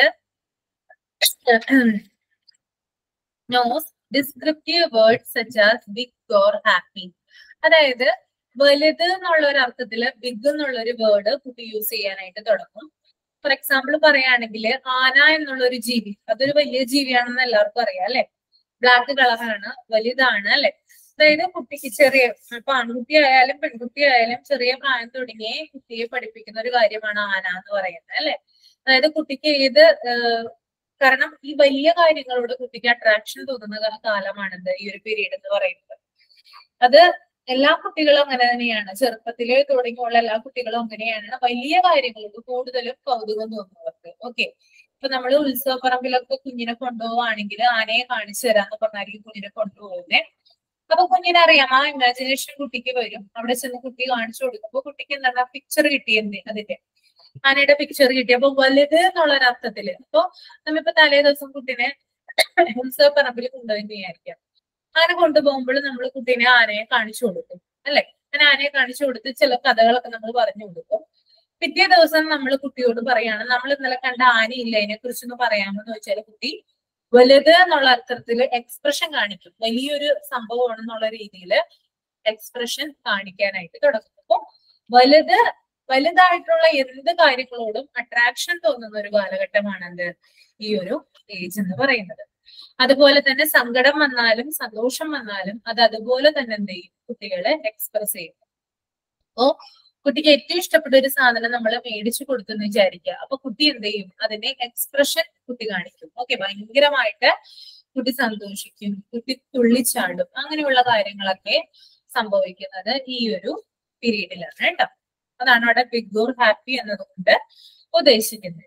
knows descriptive words such as big or happy അതായത് വലുത് എന്നുള്ള ഒരു അർത്ഥത്തില് ബിഗ് എന്നുള്ള ഒരു വേർഡ് കുട്ടി യൂസ് ചെയ്യാനായിട്ട് തുടങ്ങും ഫോർ എക്സാമ്പിൾ പറയുകയാണെങ്കിൽ ആന എന്നുള്ള ഒരു ജീവി അതൊരു വലിയ ജീവിയാണെന്ന് എല്ലാവർക്കും അറിയാം അല്ലെ ബ്ലാക്ക് കളറാണ് വലുതാണ് അല്ലെ അതായത് കുട്ടിക്ക് ചെറിയ ഇപ്പൊ ആൺകുട്ടി ആയാലും പെൺകുട്ടി ആയാലും ചെറിയ പ്രായം തുടങ്ങിയേ കുട്ടിയെ പഠിപ്പിക്കുന്ന ഒരു കാര്യമാണ് ആന എന്ന് പറയുന്നത് അല്ലെ അതായത് കുട്ടിക്ക് ഏത് ഏഹ്, കാരണം ഈ വലിയ കാര്യങ്ങളോട് കുട്ടിക്ക് അട്രാക്ഷൻ തോന്നുന്ന കാ- കാലമാണിത് ഈ ഒരു പീരീഡ് എന്ന് പറയുന്നത് അത് എല്ലാ കുട്ടികളും അങ്ങനെ തന്നെയാണ് ചെറുപ്പത്തിലെ തുടങ്ങിയുള്ള എല്ലാ കുട്ടികളും അങ്ങനെയാണ് വലിയ കാര്യങ്ങളോട് കൂടുതലും കൗതുകം തോന്നുന്നവർക്ക് ഓക്കെ ഇപ്പൊ നമ്മൾ ഉത്സവ പറമ്പിലൊക്കെ കുഞ്ഞിനെ കൊണ്ടുപോവാണെങ്കിൽ ആനയെ കാണിച്ചു തരാന്ന് പറഞ്ഞായിരിക്കും കുഞ്ഞിനെ കൊണ്ടുപോകുന്നത് അപ്പൊ കുഞ്ഞിനെ അറിയാം ആ ഇമാജിനേഷൻ കുട്ടിക്ക് വരും അവിടെ ചെന്ന് കുട്ടി കാണിച്ചു കൊടുക്കുമ്പോ കുട്ടിക്ക് എന്താണ് പിക്ചർ കിട്ടിയെന്ന് അതിന്റെ ആനയുടെ പിക്ചർ കിട്ടി അപ്പൊ വലുത് എന്നുള്ള ഒരു അർത്ഥത്തില് അപ്പൊ നമ്മിപ്പോ തലേ ദിവസം കുട്ടീനെ ഉത്സവ പറമ്പിൽ കൊണ്ടുപോയി വിചാരിക്കാം ആന കൊണ്ടുപോകുമ്പോൾ നമ്മൾ കുട്ടീനെ ആനയെ കാണിച്ചു കൊടുക്കും അല്ലെ അങ്ങനെ ആനയെ കാണിച്ചു കൊടുത്ത് ചില കഥകളൊക്കെ നമ്മൾ പറഞ്ഞു കൊടുക്കും പിറ്റേ ദിവസം നമ്മൾ കുട്ടിയോട് പറയാണ് നമ്മൾ ഇന്നലെ കണ്ട ആനയില്ല അതിനെ കുറിച്ചൊന്ന് പറയാമെന്ന് ചോദിച്ചാൽ കുട്ടി വലുത് എന്നുള്ള അർത്ഥത്തിൽ എക്സ്പ്രഷൻ കാണിക്കും വലിയൊരു സംഭവമാണെന്നുള്ള രീതിയിൽ എക്സ്പ്രഷൻ കാണിക്കാനായിട്ട് തുടങ്ങും അപ്പൊ വലുത് വലുതായിട്ടുള്ള എന്ത് കാര്യങ്ങളോടും അട്രാക്ഷൻ തോന്നുന്ന ഒരു കാലഘട്ടമാണ് എന്ത് ഈ ഒരു ഏജ് എന്ന് പറയുന്നത് അതുപോലെ തന്നെ സങ്കടം വന്നാലും സന്തോഷം വന്നാലും അത് അതുപോലെ തന്നെ എന്ത് ചെയ്യും കുട്ടികളെ എക്സ്പ്രസ് ചെയ്യും അപ്പോ കുട്ടിക്ക് ഏറ്റവും ഇഷ്ടപ്പെട്ട ഒരു സാധനം നമ്മൾ മേടിച്ചു കൊടുത്തെന്ന് വിചാരിക്കുക അപ്പൊ കുട്ടി എന്ത് ചെയ്യും അതിന്റെ എക്സ്പ്രഷൻ കുട്ടി കാണിക്കും ഓക്കെ ഭയങ്കരമായിട്ട് കുട്ടി സന്തോഷിക്കും കുട്ടി തുള്ളിച്ചാടും അങ്ങനെയുള്ള കാര്യങ്ങളൊക്കെ സംഭവിക്കുന്നത് ഈ ഒരു പീരീഡിലാണ് കേട്ടോ അതാണ് അവിടെ ബിഗ് ഓർ ഹാപ്പി എന്നതുകൊണ്ട് ഉദ്ദേശിക്കുന്നത്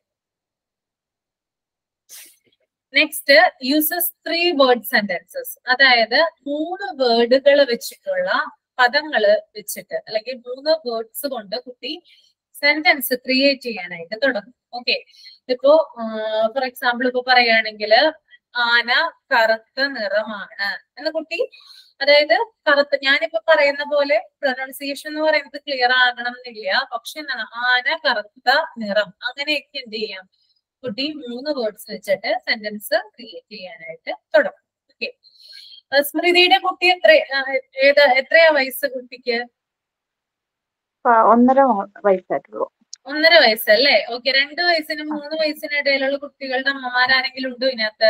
next uses three word sentences അതായത് മൂന്ന് വേർഡുകൾ വെച്ചിട്ടുള്ള പദങ്ങള് വെച്ചിട്ട് അല്ലെങ്കിൽ മൂന്ന് വേർഡ്സ് കൊണ്ട് കുട്ടി സെന്റൻസ് ക്രിയേറ്റ് ചെയ്യാനായിട്ട് തുടങ്ങും ഓക്കെ ഇപ്പോ ഫോർ എക്സാമ്പിൾ ഇപ്പൊ പറയുകയാണെങ്കിൽ ആന കറുത്ത നിറമാണ് എന്ന കുട്ടി അതായത് കറുത്ത ഞാനിപ്പോ പറയുന്ന പോലെ പ്രൊനൗൺസിയേഷൻ എന്ന് പറയുന്നത് ക്ലിയർ ആകണം എന്നില്ല പക്ഷെ എന്താണ് ആന കറുത്ത നിറം അങ്ങനെയൊക്കെ എന്ത് ചെയ്യാം കുട്ടി മൂന്ന് വേർഡ്സ് വെച്ചിട്ട് സെന്റൻസ് ക്രിയേറ്റ് ചെയ്യാനായിട്ട് തുടങ്ങും ഓക്കെ സ്മൃതിയുടെ കുട്ടി എത്ര ആ, ഏത് എത്രയാ വയസ്സ് കുട്ടിക്ക് ഇപ്പൊ ഒന്നര മോ- വയസ്സായിട്ടുള്ളൂ ഒന്നര വയസ്സല്ലേ ഓക്കെ രണ്ട് വയസ്സിനും മൂന്ന് വയസ്സിനും ഇടയിലുള്ള കുട്ടികളുടെ അമ്മമാരാരെങ്കിലും ഉണ്ടോ ഇതിനകത്ത്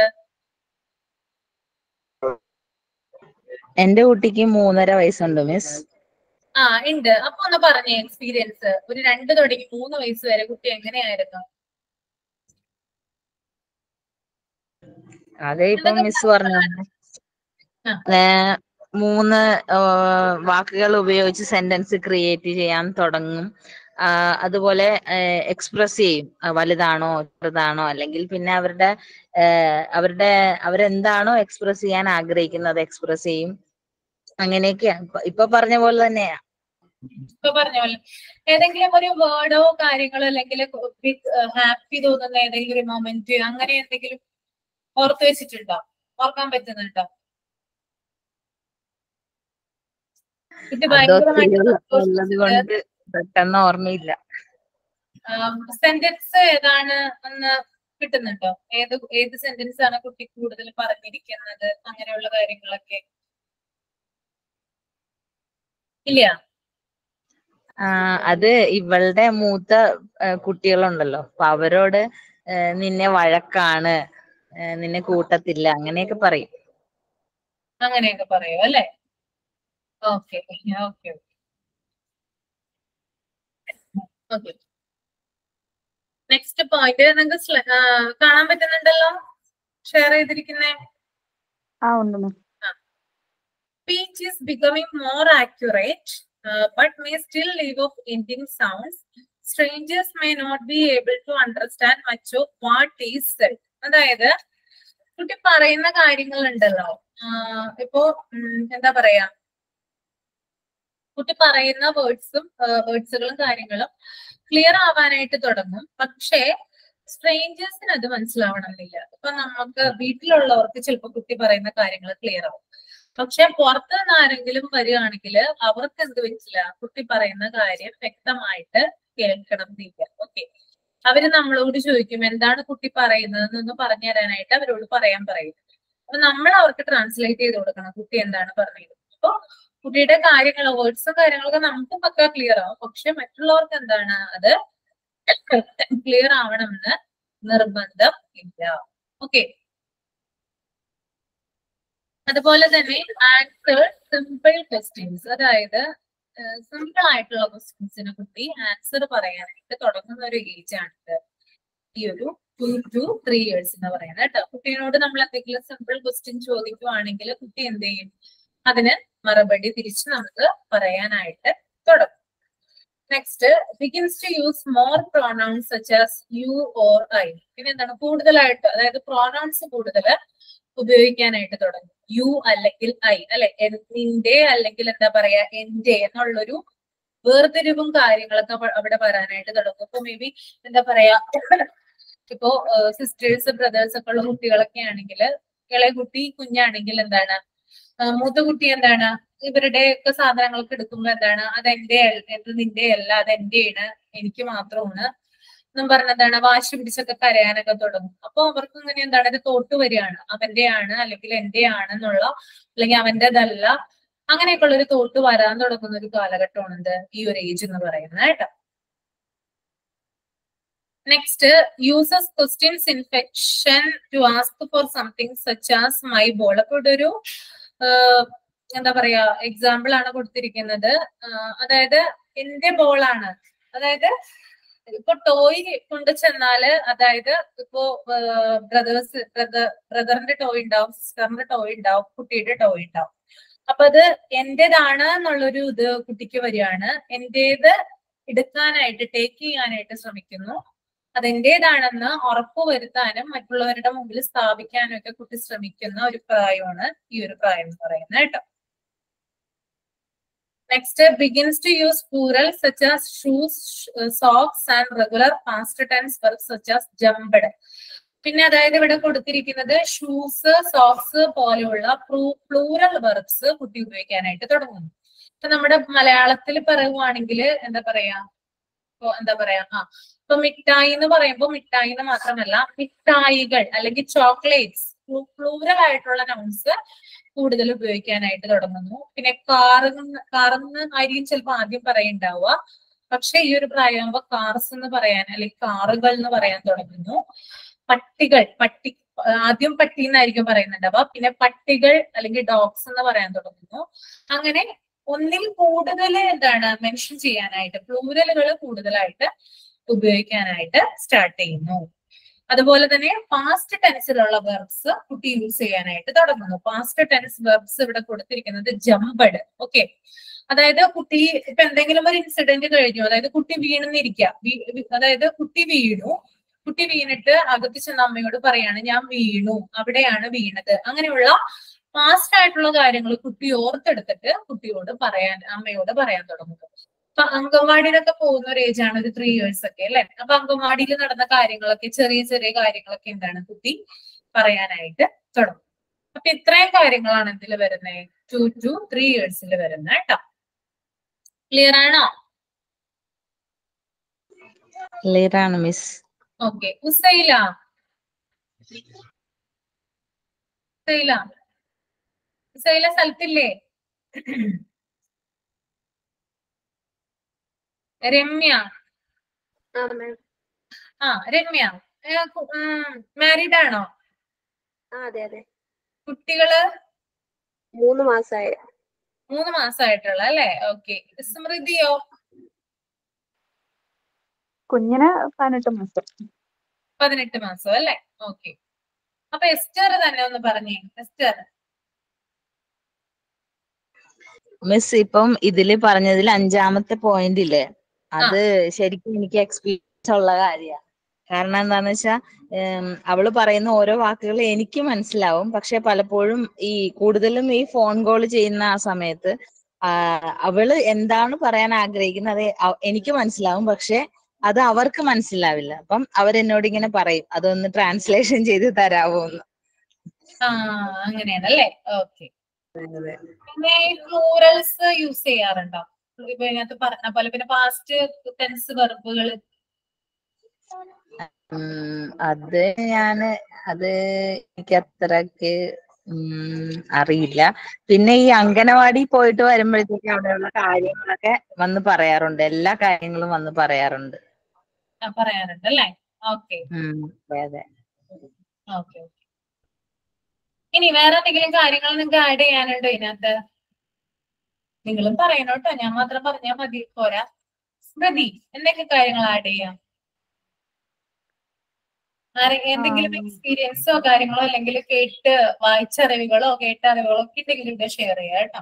എന്റെ കുട്ടിക്ക് മൂന്നര വയസ്സുണ്ട് മിസ് ആ ഉണ്ട് അപ്പൊ ഒന്ന് പറഞ്ഞേ എക്സ്പീരിയൻസ് ഒരു രണ്ട് തുടങ്ങി മൂന്ന് വയസ്സ് വരെ കുട്ടി എങ്ങനെയായിരുന്നു അതെ ഇപ്പൊ എന്തൊക്കെ മിസ് പറഞ്ഞു ആ. ഏ, മൂന്ന് വാക്കുകൾ ഉപയോഗിച്ച് സെന്റൻസ് ക്രിയേറ്റ് ചെയ്യാൻ തുടങ്ങും ആ, അതുപോലെ എക്സ്പ്രസ് ചെയ്യും ആ, വലുതാണോ ചെറുതാണോ അല്ലെങ്കിൽ പിന്നെ അവരുടെ ആ, അവരുടെ അവരെന്താണോ എക്സ്പ്രസ് ചെയ്യാൻ ആഗ്രഹിക്കുന്നത് എക്സ്പ്രസ് ചെയ്യും അങ്ങനെയൊക്കെയാണ് ഇപ്പൊ- ഇപ്പൊ പറഞ്ഞ പോലെ തന്നെയാ ഇപ്പൊ പറഞ്ഞ പോലെ ഏതെങ്കിലും ഒരു വേർഡോ കാര്യങ്ങളോ അല്ലെങ്കിൽ ഹാപ്പി തോന്നുന്ന ഏതെങ്കിലും ഒരു മൊമെന്റ് അങ്ങനെ എന്തെങ്കിലും ഓർത്ത് വെച്ചിട്ടുണ്ടോ ഓർക്കാൻ പറ്റുന്നുണ്ടോ ഇത് അതൊക്കെ ഭയങ്കരമായിട്ട് ഉള്ളത് കൊണ്ട് പെട്ടെന്ന് ഓർമ്മയില്ല സെന്റൻസ് ഏതാണ് എന്ന് കിട്ടുന്നുണ്ടോ ഏത് ഏത് സെന്റൻസ് ആണ് കുട്ടി കൂടുതൽ പറഞ്ഞിരിക്കുന്നത് അങ്ങനെയുള്ള കാര്യങ്ങളൊക്കെ ഇല്ല ആ അത് ഇവളുടെ മൂത്ത ആ, കുട്ടികളുണ്ടല്ലോ അപ്പൊ അവരോട് ആ, നിന്നെ വഴക്കാണ് ആ, നിന്നെ കൂട്ടത്തില്ല അങ്ങനെയൊക്കെ പറയും അങ്ങനെയൊക്കെ പറയൂ അല്ലെ okay okay okay next point നിങ്ങൾക്ക് സ്ല- ആ, കാണാൻ പറ്റുന്നുണ്ടല്ലോ ഷെയർ ചെയ്തിരിക്കുന്നേ ആ ഉണ്ട് മാം speech is becoming more accurate, uh, but may still leave off ending sounds. Strangers may not be able to understand much of what is said. അതായത് കുട്ടി പറയുന്ന കാര്യങ്ങൾ ഉണ്ടല്ലോ ആഹ് ഇപ്പോ ഉം, എന്താ പറയാ കുട്ടി പറയുന്ന വേർഡ്സും വേർഡ്സുകളും കാര്യങ്ങളും ക്ലിയർ ആവാനായിട്ട് തുടങ്ങും പക്ഷേ സ്ട്രേഞ്ചേഴ്സിന് അത് മനസ്സിലാവണമെന്നില്ല ഇപ്പൊ നമുക്ക് വീട്ടിലുള്ളവർക്ക് ചിലപ്പോൾ കുട്ടി പറയുന്ന കാര്യങ്ങൾ ക്ലിയർ ആവും പക്ഷെ പുറത്ത് നിന്ന് ആരെങ്കിലും വരികയാണെങ്കിൽ അവർക്ക് എന്ത് പറ്റില്ല കുട്ടി പറയുന്ന കാര്യം വ്യക്തമായിട്ട് കേൾക്കണം എന്നില്ല ഓക്കെ അവര് നമ്മളോട് ചോദിക്കും എന്താണ് കുട്ടി പറയുന്നത് എന്നൊന്ന് പറഞ്ഞു തരാനായിട്ട് അവരോട് പറയാൻ പറയും അപ്പൊ നമ്മൾ അവർക്ക് ട്രാൻസ്ലേറ്റ് ചെയ്ത് കൊടുക്കണം കുട്ടി എന്താണ് പറഞ്ഞത് അപ്പൊ കുട്ടിയുടെ കാര്യങ്ങൾ വേർഡ്സും കാര്യങ്ങളൊക്കെ നമുക്ക് പക്ക ക്ലിയർ ആവും പക്ഷെ മറ്റുള്ളവർക്ക് എന്താണ് അത് ക്ലിയർ ആവണമെന്ന് നിർബന്ധം ഇല്ല ഓക്കെ അതുപോലെ തന്നെ ആൻസർ സിമ്പിൾ ക്വസ്റ്റ്യൻസ് അതായത് സിമ്പിൾ ആയിട്ടുള്ള ക്വസ്റ്റ്യൻസിനെ കുട്ടി ആൻസർ പറയാനായിട്ട് തുടങ്ങുന്ന ഒരു ഏജ് ആണ് ഈ ഒരു ടു ടു ത്രീ ഇയേഴ്സ് എന്ന് പറയുന്നത് കേട്ടോ കുട്ടീനോട് നമ്മൾ എന്തെങ്കിലും സിമ്പിൾ ക്വസ്റ്റ്യൻ ചോദിക്കുവാണെങ്കിൽ കുട്ടി എന്ത് ചെയ്യും അതിന് മറുപടി തിരിച്ച് നമുക്ക് പറയാനായിട്ട് തുടങ്ങും next begins to use more pronouns such as you or I പിന്നെ എന്താണ് കൂടുതലായിട്ട് അതായത് പ്രോണൗൺസ് കൂടുതൽ ഉപയോഗിക്കാനായിട്ട് തുടങ്ങും യു അല്ലെങ്കിൽ ഐ അല്ലെ നിന്റെ അല്ലെങ്കിൽ എന്താ പറയാ എന്റെ എന്നുള്ളൊരു വേർതിരിവും കാര്യങ്ങളൊക്കെ അവ- അവിടെ വരാനായിട്ട് തുടങ്ങും ഇപ്പൊ മേ ബി എന്താ പറയാ ഇപ്പോ സിസ്റ്റേഴ്സ് ബ്രദേഴ്സ് ഒക്കെ ഉള്ള കുട്ടികളൊക്കെ ആണെങ്കിൽ ഇളയ കുട്ടി കുഞ്ഞാണെങ്കിൽ എന്താണ് ആ, മൂത്ത കുട്ടി എന്താണ് ഇവരുടെ ഒക്കെ സാധനങ്ങളൊക്കെ എടുക്കുമ്പോ എന്താണ് അത് എന്റെ ഇത് നിന്റെ അല്ല അത് എന്റെയാണ് എനിക്ക് മാത്രമാണ് എന്നും പറഞ്ഞ എന്താണ് വാശി പിടിച്ചൊക്കെ കരയാനൊക്കെ തുടങ്ങും അപ്പൊ അവർക്ക് ഇങ്ങനെ എന്താണ് ഇത് തോട്ട് വരികയാണ് അവന്റെയാണ് അല്ലെങ്കിൽ എന്റെയാണ് എന്നുള്ള അല്ലെങ്കിൽ അവന്റേതല്ല അങ്ങനെയൊക്കെയുള്ള ഒരു തോട്ട് വരാൻ തുടങ്ങുന്ന ഒരു കാലഘട്ടമാണ് എന്ത് ഈ ഒരു ഏജ് എന്ന് പറയുന്നത് കേട്ടോ next uses questions inflection to ask for something such as my ball അപ്പൊ ഇവിടെ ഒരു ആഹ്, എന്താ പറയാ എക്സാമ്പിൾ ആണ് കൊടുത്തിരിക്കുന്നത് ആഹ്, അതായത് എന്റെ ബോളാണ് അതായത് ഇപ്പൊ ടോയ് കൊണ്ട് ചെന്നാല് അതായത് ഇപ്പോ ബ്രദേഴ്സ് ബ്രദറിന്റെ ടോയ് ഉണ്ടാവും സിസ്റ്ററിന്റെ ടോയ് ഉണ്ടാവും കുട്ടിയുടെ ടോയ് ഉണ്ടാവും അപ്പൊ അത് എന്റേതാണ് എന്നുള്ളൊരു ഇത് കുട്ടിക്ക് വരികയാണ് എന്റേത് എടുക്കാനായിട്ട് ടേക്ക് ചെയ്യാനായിട്ട് ശ്രമിക്കുന്നു അതെന്റേതാണെന്ന് ഉറപ്പ് വരുത്താനും മറ്റുള്ളവരുടെ മുമ്പിൽ സ്ഥാപിക്കാനും ഒക്കെ കുട്ടി ശ്രമിക്കുന്ന ഒരു പ്രായമാണ് ഈ ഒരു പ്രായം എന്ന് പറയുന്നത് കേട്ടോ next begins to use plural such as shoes socks and regular past tense verb such as jumped പിന്നെ അതായത് ഇവിടെ കൊടുത്തിരിക്കുന്നത് ഷൂസ് സോക്സ് പോലെയുള്ള പ്ലൂറൽ വെർബ്സ് കുട്ടി ഉപയോഗിക്കാനായിട്ട് തുടങ്ങുന്നു ഇപ്പൊ നമ്മുടെ മലയാളത്തിൽ പറയുവാണെങ്കിൽ എന്താ പറയാ ഇപ്പൊ എന്താ പറയാ ആ ഇപ്പൊ മിഠായി എന്ന് പറയുമ്പോൾ മിഠായി എന്ന് മാത്രമല്ല മിഠായികൾ അല്ലെങ്കിൽ ചോക്ലേറ്റ്സ് പ്ലൂറൽ ആയിട്ടുള്ള നൗൺസ് കൂടുതൽ ഉപയോഗിക്കാനായിട്ട് തുടങ്ങുന്നു പിന്നെ കാറെന്ന് കാറെന്ന് ആയിരിക്കും ചിലപ്പോൾ ആദ്യം പറയുണ്ടാവുക പക്ഷെ ഈ ഒരു പ്രായമാകുമ്പോ കാർസ് എന്ന് പറയാൻ അല്ലെങ്കിൽ കാറുകൾ എന്ന് പറയാൻ തുടങ്ങുന്നു പട്ടികൾ പട്ടി ആദ്യം പട്ടി എന്നായിരിക്കും പറയുന്നുണ്ടാവുക പിന്നെ പട്ടികൾ അല്ലെങ്കിൽ ഡോഗ്സ് എന്ന് പറയാൻ തുടങ്ങുന്നു അങ്ങനെ ഒന്നിൽ കൂടുതൽ എന്താണ് മെൻഷൻ ചെയ്യാനായിട്ട് പ്ലൂരലുകൾ കൂടുതലായിട്ട് ഉപയോഗിക്കാനായിട്ട് സ്റ്റാർട്ട് ചെയ്യുന്നു അതുപോലെ തന്നെ പാസ്റ്റ് ടെൻസിലുള്ള വെർബ്സ് കുട്ടി യൂസ് ചെയ്യാനായിട്ട് തുടങ്ങുന്നു പാസ്റ്റ് ടെൻസ് വെർബ്സ് ഇവിടെ കൊടുത്തിരിക്കുന്നത് ജമ്പഡ് ഓക്കെ അതായത് കുട്ടി ഇപ്പൊ എന്തെങ്കിലും ഒരു ഇൻസിഡന്റ് കഴിഞ്ഞു അതായത് കുട്ടി വീണെന്നിരിക്കുക വീ- വി- അതായത് കുട്ടി വീണു കുട്ടി വീണിട്ട് അകത്ത് ചെന്ന അമ്മയോട് പറയാണ് ഞാൻ വീണു അവിടെയാണ് വീണത് അങ്ങനെയുള്ള പാസ്റ്റ് ആയിട്ടുള്ള കാര്യങ്ങൾ കുട്ടി ഓർത്തെടുത്തിട്ട് കുട്ടിയോട് പറയാൻ അമ്മയോട് പറയാൻ തുടങ്ങുന്നു അപ്പൊ അംഗൻവാടിയിലൊക്കെ പോകുന്ന ഒരു ഏജ് ആണ് ഒരു ത്രീ ഇയേഴ്സ് ഒക്കെ അല്ലെ അപ്പൊ അംഗൻവാടിയിൽ നടന്ന കാര്യങ്ങളൊക്കെ ചെറിയ ചെറിയ കാര്യങ്ങളൊക്കെ എന്താണ് കുട്ടി പറയാനായിട്ട് തുടങ്ങും അപ്പൊ ഇത്രയും കാര്യങ്ങളാണ് ഇതിൽ വരുന്നത് ടു ടു ത്രീ ഇയേഴ്സിൽ വരുന്നത് കേട്ടോ ക്ലിയർ ആണോ ക്ലിയർ ആണ് മിസ് ഓക്കെ ഉസൈല ഉസൈല ഉസൈല സ്ഥലത്തില്ലേ രമ്യ ആ മാം ആ രമ്യ മാരീഡ് ആണോ ആ അതെ അതെ കുട്ടികള് മൂന്ന് മാസമായ മൂന്ന് മാസമായിട്ടുള്ള അല്ലെ ഓക്കെ സ്മൃതിയോ കുഞ്ഞിന് പതിനെട്ട് മാസം പതിനെട്ട് മാസം അല്ലെ ഓക്കെ അപ്പൊ എസ്റ്റർ തന്നെ ഒന്ന് പറഞ്ഞേ എസ്റ്റർ മിസ് ഇപ്പം ഇതില് പറഞ്ഞതിൽ അഞ്ചാമത്തെ പോയിന്റ് ഇല്ലേ അത് ശരിക്കും എനിക്ക് എക്സ്പീരിയൻസ് ഉള്ള കാര്യമാണ് കാരണം എന്താന്ന് വെച്ചാ ഉം, അവള് പറയുന്ന ഓരോ വാക്കുകൾ എനിക്ക് മനസ്സിലാവും പക്ഷെ പലപ്പോഴും ഈ കൂടുതലും ഈ ഫോൺ കോൾ ചെയ്യുന്ന ആ സമയത്ത് ആ, അവള് എന്താണ് പറയാൻ ആഗ്രഹിക്കുന്നത് അത് അ- എനിക്ക് മനസ്സിലാവും പക്ഷെ അത് അവർക്ക് മനസ്സിലാവില്ല അപ്പം അവരെന്നോട് ഇങ്ങനെ പറയും അതൊന്ന് ട്രാൻസ്ലേഷൻ ചെയ്ത് തരാവോ എന്ന് ആ അങ്ങനെയാണ് അല്ലേ ഓക്കെ പിന്നെ ഈ പ്ലൂറൽസ് യൂസ് ചെയ്യാറുണ്ടോ ഇപ്പൊ ഇതിനകത്ത് പറഞ്ഞ പോലെ പിന്നെ പാസ്റ്റ് ടെൻസ് വെർബുകൾ ഉം, അത് ഞാന് അത് എനിക്ക് അത്രക്ക് ഉം, അറിയില്ല പിന്നെ ഈ അംഗനവാടി പോയിട്ട് വരുമ്പോഴത്തേക്ക് അവിടെയുള്ള കാര്യങ്ങളൊക്കെ വന്ന് പറയാറുണ്ട് എല്ലാ കാര്യങ്ങളും വന്ന് പറയാറുണ്ട് പറയാറുണ്ട് അല്ലേ ഓക്കെ ഉം, അതെ അതെ ഓക്കെ ഇനി വേറെ എന്തെങ്കിലും കാര്യങ്ങൾ നിങ്ങൾക്ക് ആഡ് ചെയ്യാനുണ്ടോ ഇതിനകത്ത് നിങ്ങളും പറയണം കേട്ടോ ഞാൻ മാത്രം പറഞ്ഞാൽ മതി പോരാ സ്മൃതി എന്തൊക്കെ കാര്യങ്ങൾ ആഡ് ചെയ്യാം ആരെ- എന്തെങ്കിലും ആം. എക്സ്പീരിയൻസോ കാര്യങ്ങളോ അല്ലെങ്കിൽ കേട്ട് വായിച്ച അറിവുകളോ കേട്ട അറിവുകളോ ഒക്കെ ഉണ്ടെങ്കിൽ ഇവിടെ ഷെയർ ചെയ്യാം കേട്ടോ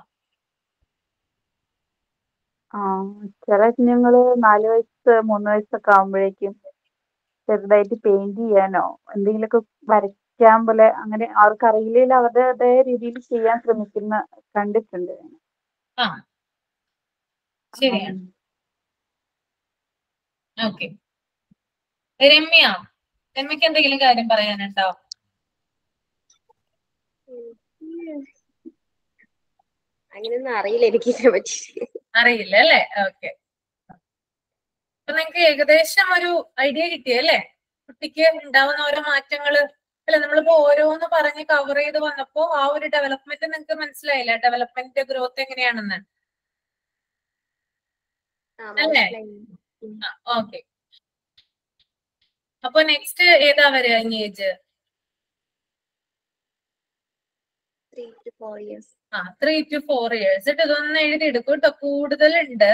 ആ ചില കുഞ്ഞുങ്ങള് നാല് വയസ്സ് മൂന്ന് വയസ്സൊക്കെ ആകുമ്പോഴേക്കും ചെറുതായിട്ട് പെയിന്റ് ചെയ്യാനോ എന്തെങ്കിലുമൊക്കെ വരയ്ക്കാൻ പോലെ അങ്ങനെ അവർക്ക് അറിയില്ലെങ്കിൽ അവരുടേതായ രീതിയിൽ ചെയ്യാൻ ശ്രമിക്കുന്ന കണ്ടിട്ടുണ്ട് ഞാൻ. ആ ശരിയാണ് ഓക്കെ രമ്യ രമ്യക്ക് എന്തെങ്കിലും കാര്യം പറയാനുണ്ടോ അങ്ങനെയൊന്നും അറിയില്ല എനിക്ക് ഇതിനെ പറ്റി അറിയില്ല അല്ലേ ഓക്കെ അപ്പൊ നിങ്ങക്ക് ഏകദേശം ഒരു ഐഡിയ കിട്ടിയല്ലേ കുട്ടിക്ക് ഉണ്ടാവുന്ന ഓരോ മാറ്റങ്ങള് അല്ല നമ്മളിപ്പോ ഓരോന്ന് പറഞ്ഞ് കവർ ചെയ്ത് വന്നപ്പോ ആ ഒരു ഡെവലപ്മെന്റ് നിങ്ങൾക്ക് മനസ്സിലായില്ല ഡെവലപ്മെന്റ് ഗ്രോത്ത് എങ്ങനെയാണെന്ന് ആ, അല്ലേ? മനസ്സിലായി. ഓക്കെ അപ്പൊ നെക്സ്റ്റ് ഏതാ വരിക ഇനി age Three to four years. ആ ത്രീ ടു ഫോർ ഇയേഴ്സ് ഇട്ട് ഇതൊന്ന് എഴുതി എടുക്കും കേട്ടോ കൂടുതലുണ്ട്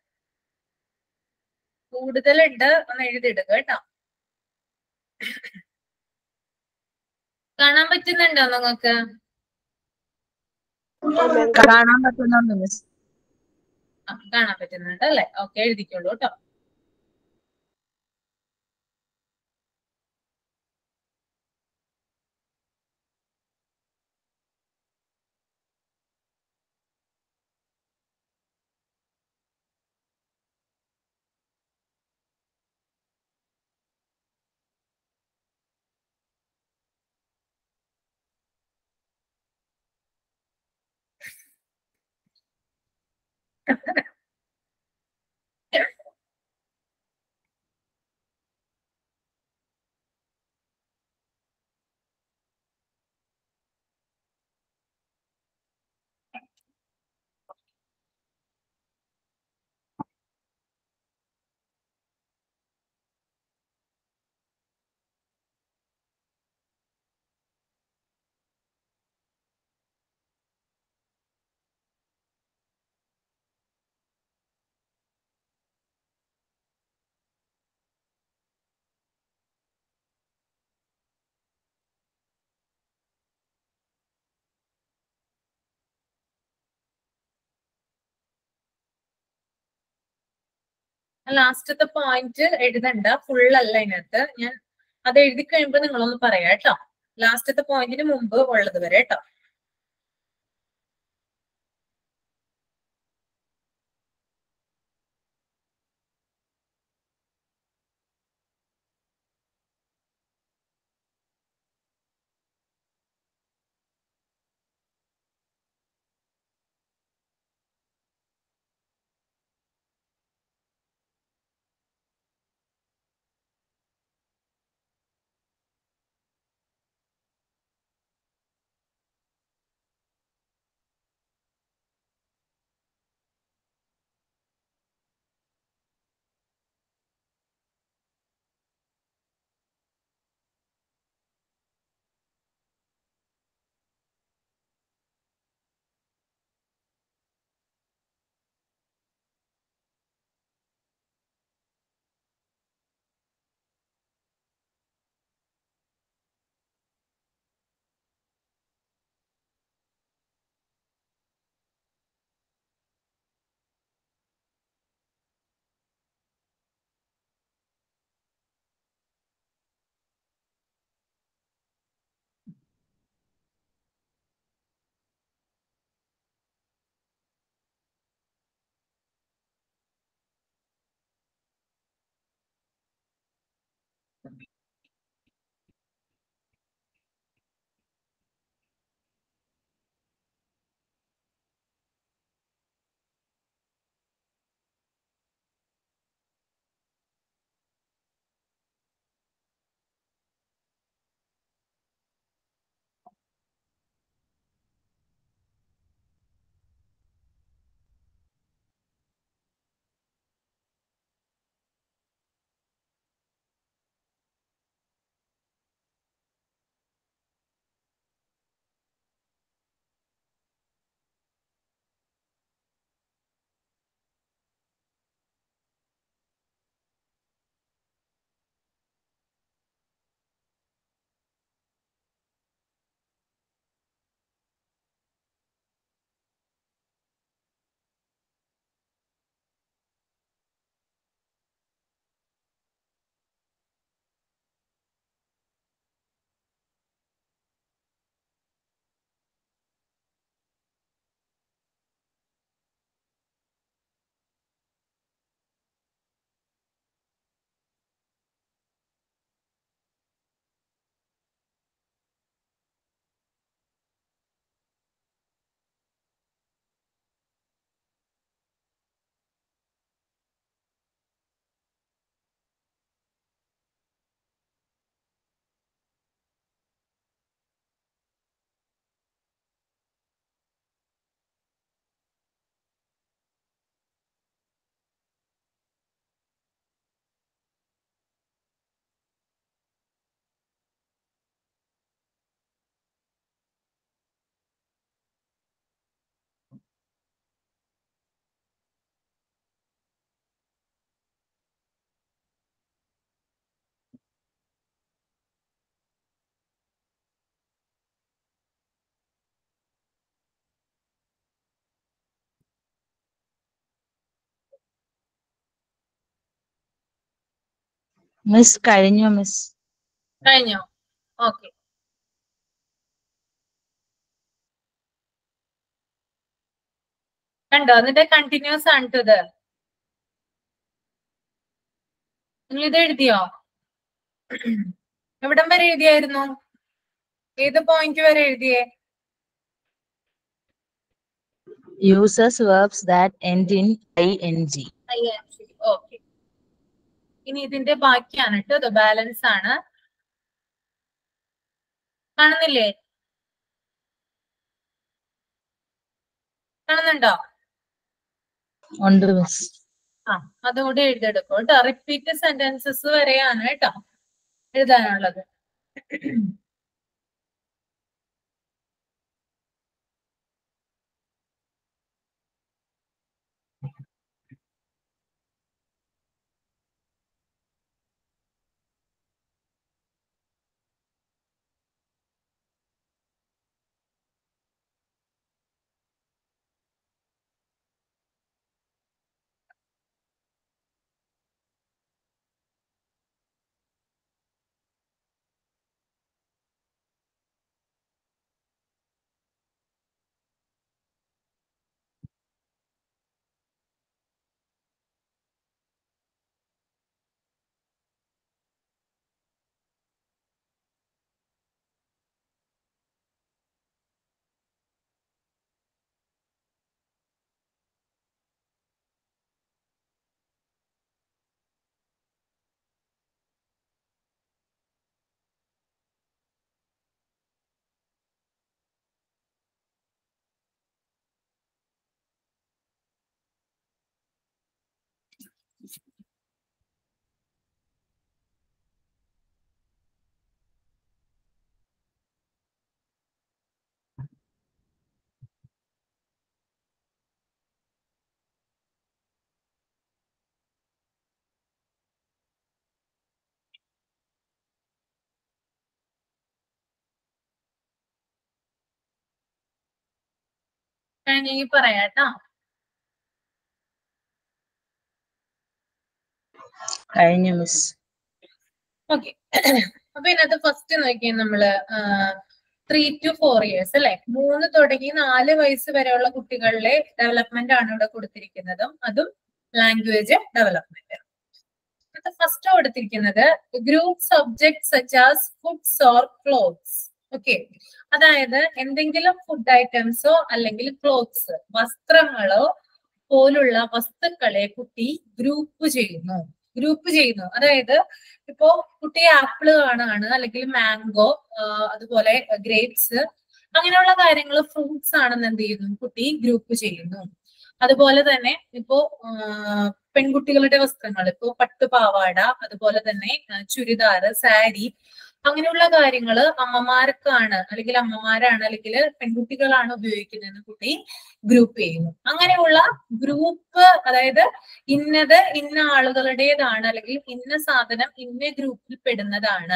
കൂടുതലുണ്ട് ഒന്ന് എഴുതി എടുക്കുക കേട്ടോ കാണാൻ പറ്റുന്നുണ്ടോ നിങ്ങൾക്ക് ആ, ma'am. കാണാൻ പറ്റുന്നുണ്ട് മിസ് ആ, കാണാൻ പറ്റുന്നുണ്ട് അല്ലെ ഓക്കെ എഴുതിക്കോളൂ കേട്ടോ ലാസ്റ്റത്തെ പോയിന്റ് എഴുതണ്ട ഫുൾ അല്ല ഇതിനകത്ത് ഞാൻ അത് എഴുതി കഴിയുമ്പോൾ നിങ്ങളൊന്ന് പറയാം കേട്ടോ ലാസ്റ്റത്തെ പോയിന്റിന് മുമ്പ് ഉള്ളത് വരെ കേട്ടോ മിസ് കഴിഞ്ഞു മിസ് കഴിഞ്ഞോ ഓക്കെ കണ്ടോ എന്നിട്ട് കണ്ടിന്യൂസ് ആണ് ട്ടോ ഇത് നിങ്ങൾ ഇത് എഴുതിയോ എവിടം വരെ എഴുതിയായിരുന്നു ഏത് പോയിന്റ് വരെ എഴുതിയേ uses verbs that end in I N G okay ഇനി ഇതിന്റെ ബാക്കിയാണ് കേട്ടോ ഇത് ബാലൻസ് ആണ് കാണുന്നില്ലേ കാണുന്നുണ്ടോ ഉണ്ട് മിസ് ആ അതുകൂടി എഴുതിയെടുക്കും കേട്ടോ റിപ്പീറ്റ് സെന്റൻസസ് വരെയാണ് കേട്ടോ എഴുതാനുള്ളത് കഴിഞ്ഞെങ്കിൽ പറയാട്ടോ കഴിഞ്ഞു മിസ് ഓക്കെ അപ്പൊ ഇതിനകത്ത് ഫസ്റ്റ് നോക്കിയാൽ നമ്മള് ത്രീ ടു ഫോർ ഇയേഴ്സ് അല്ലെ മൂന്ന് തുടങ്ങി നാല് വയസ്സ് വരെയുള്ള കുട്ടികളിലെ ഡെവലപ്മെന്റ് ആണ് ഇവിടെ കൊടുത്തിരിക്കുന്നതും അതും ലാംഗ്വേജ് ഡെവലപ്മെന്റ് ഫസ്റ്റ് കൊടുത്തിരിക്കുന്നത് group subject such as foods or clothes okay അതായത് എന്തെങ്കിലും ഫുഡ് ഐറ്റംസോ അല്ലെങ്കിൽ ക്ലോത്ത്സ് വസ്ത്രങ്ങളോ പോലുള്ള വസ്തുക്കളെ കുട്ടി ഗ്രൂപ്പ് ചെയ്യുന്നു ഗ്രൂപ്പ് ചെയ്യുന്നു അതായത് ഇപ്പോ കുട്ടി ആപ്പിൾ കാണുകയാണ് അല്ലെങ്കിൽ മാംഗോ അതുപോലെ ഗ്രേപ്സ് അങ്ങനെയുള്ള കാര്യങ്ങൾ ഫ്രൂട്ട്സ് ആണെന്ന് എന്ത് ചെയ്യുന്നു കുട്ടി ഗ്രൂപ്പ് ചെയ്യുന്നു അതുപോലെ തന്നെ ഇപ്പോ പെൺകുട്ടികളുടെ വസ്ത്രങ്ങൾ ഇപ്പോ പട്ടുപാവാട അതുപോലെ തന്നെ ചുരിദാർ സാരി അങ്ങനെയുള്ള കാര്യങ്ങൾ അമ്മമാർക്കാണ് അല്ലെങ്കിൽ അമ്മമാരാണ് അല്ലെങ്കിൽ പെൺകുട്ടികളാണ് ഉപയോഗിക്കുന്നതെന്ന് കുട്ടി ഗ്രൂപ്പ് ചെയ്യുന്നു അങ്ങനെയുള്ള ഗ്രൂപ്പ് അതായത് ഇന്നത് ഇന്ന ആളുകളുടേതാണ് അല്ലെങ്കിൽ ഇന്ന സാധനം ഇന്ന ഗ്രൂപ്പിൽ പെടുന്നതാണ്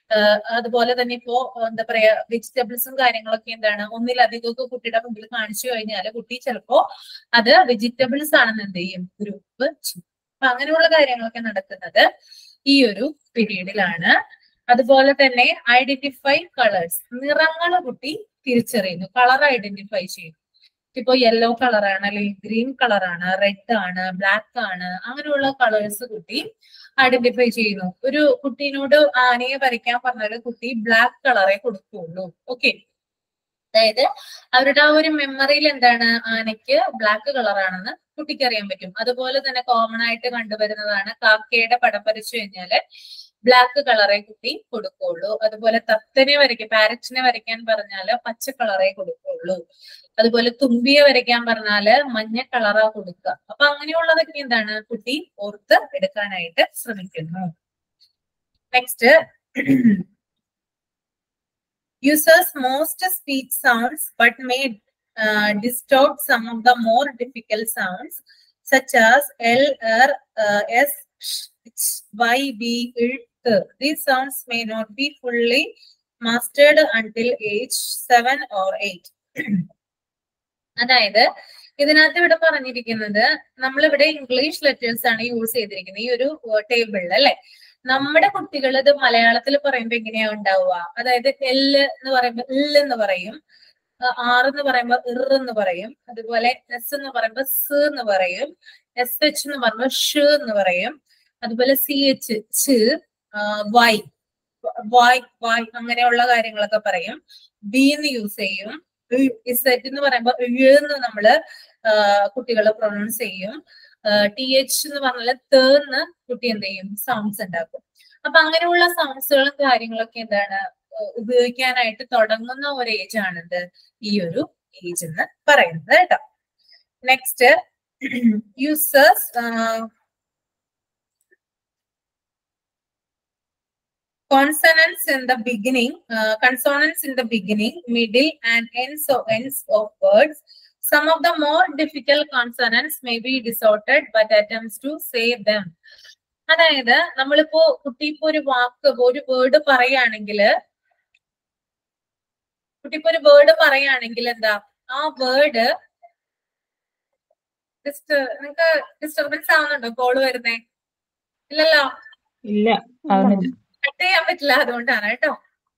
അതുപോലെ തന്നെ ഇപ്പോ എന്താ പറയാ വെജിറ്റബിൾസും കാര്യങ്ങളൊക്കെ എന്താണ് ഒന്നിലധികമൊക്കെ കുട്ടിയുടെ മുമ്പിൽ കാണിച്ചു കഴിഞ്ഞാൽ കുട്ടി ചിലപ്പോ അത് വെജിറ്റബിൾസ് ആണെന്ന് എന്ത് ചെയ്യും ഗ്രൂപ്പ് ചെയ്യും അപ്പൊ അങ്ങനെയുള്ള കാര്യങ്ങളൊക്കെ നടക്കുന്നത് ഈ ഒരു പീരീഡിലാണ് അതുപോലെ തന്നെ ഐഡന്റിഫൈ കളേഴ്സ് നിറങ്ങൾ കുട്ടി തിരിച്ചറിയുന്നു കളർ ഐഡന്റിഫൈ ചെയ്യുന്നു ഇപ്പൊ യെല്ലോ കളറാണ് അല്ലെങ്കിൽ ഗ്രീൻ കളറാണ് റെഡ് ആണ് ബ്ലാക്ക് ആണ് അങ്ങനെയുള്ള കളേഴ്സ് കുട്ടി ഐഡന്റിഫൈ ചെയ്യുന്നു ഒരു കുട്ടീനോട് ആനയെ വരയ്ക്കാൻ പറഞ്ഞാൽ കുട്ടി ബ്ലാക്ക് കളറെ കൊടുക്കുള്ളൂ ഓക്കെ അതായത് അവരുടെ ആ ഒരു മെമ്മറിയിൽ എന്താണ് ആനയ്ക്ക് ബ്ലാക്ക് കളറാണെന്ന് കുട്ടിക്ക് അറിയാൻ പറ്റും അതുപോലെ തന്നെ കോമൺ ആയിട്ട് കണ്ടുവരുന്നതാണ് കാക്കയുടെ പടം വരച്ചു കഴിഞ്ഞാല് ബ്ലാക്ക് കളറെ കുട്ടി കൊടുക്കുള്ളൂ അതുപോലെ തത്തനെ വരയ്ക്കാൻ പാരറ്റിനെ വരയ്ക്കാൻ പറഞ്ഞാല് പച്ച കളറേ കൊടുക്കുള്ളൂ അതുപോലെ തുമ്പിയെ വരയ്ക്കാൻ പറഞ്ഞാല് മഞ്ഞ കളറാ കൊടുക്കുക അപ്പൊ അങ്ങനെയുള്ളതൊക്കെ എന്താണ് കുട്ടി ഓർത്ത് എടുക്കാനായിട്ട് ശ്രമിക്കുന്നു next users most speech sounds but may distort some of the more difficult sounds such as L, R, uh, S, H, Y, B, I, T. These sounds may not be fully mastered until age seven or eight. അതായത് ഇതിനകത്ത് ഇവിടെ പറഞ്ഞിരിക്കുന്നത് നമ്മളിവിടെ English letters ആണ് use ചെയ്തിരിക്കുന്നത് ഈ ഒരു ടേബിളിൽ അല്ലെ നമ്മുടെ കുട്ടികൾ ഇത് മലയാളത്തിൽ പറയുമ്പോ എങ്ങനെയാ ഉണ്ടാവുക അതായത് എൽ എന്ന് പറയുമ്പോ ഇൽ എന്ന് പറയും ആർ എന്ന് പറയുമ്പോ ഇർ എന്ന് പറയും അതുപോലെ എസ് എന്ന് പറയുമ്പോ സ് എന്ന് പറയും എസ് എച്ച് എന്ന് പറയുമ്പോ ഷ് എന്ന് പറയും അതുപോലെ സി എച്ച് ച് വൈ വൈ വൈ അങ്ങനെയുള്ള കാര്യങ്ങളൊക്കെ പറയും ബി എന്ന് യൂസ് ചെയ്യും ഇസെറ്റ് എന്ന് പറയുമ്പോ എന്ന് നമ്മള് കുട്ടികൾ പ്രൊണൗൺസ് ചെയ്യും ടി എച്ച് എന്ന് പറഞ്ഞാൽ തേന്ന് കുട്ടി എന്ത് ചെയ്യും സൗണ്ട്സ് ഉണ്ടാക്കും അപ്പൊ അങ്ങനെയുള്ള സൗണ്ട്സുകളും കാര്യങ്ങളൊക്കെ എന്താണ് ഉപയോഗിക്കാനായിട്ട് തുടങ്ങുന്ന ഒരു ഏജ് ആണിത് ഈ ഒരു ഏജ് എന്ന് പറയുന്നത് കേട്ടോ next users consonants in the beginning, uh, consonants in the beginning, middle, and ends of ends of words. Some of the more difficult consonants may be distorted, but attempts to say them. അതായത് നമ്മളിപ്പോ കുട്ടി ഇപ്പൊ ഒരു വാക്ക് ഒരു word പറയുകയാണെങ്കിൽ കുട്ടി ഇപ്പൊ ഒരു വേർഡ് പറയുകയാണെങ്കിൽ എന്താ ആ വേർഡ് നിങ്ങക്ക് ഡിസ്റ്റർബൻസ് ആവുന്നുണ്ടോ കോള് വരുന്നേ ഇല്ലല്ലോ ഇല്ല ആവുന്നില്ല കട്ട് ചെയ്യാൻ പറ്റില്ല അതുകൊണ്ടാണ് കേട്ടോ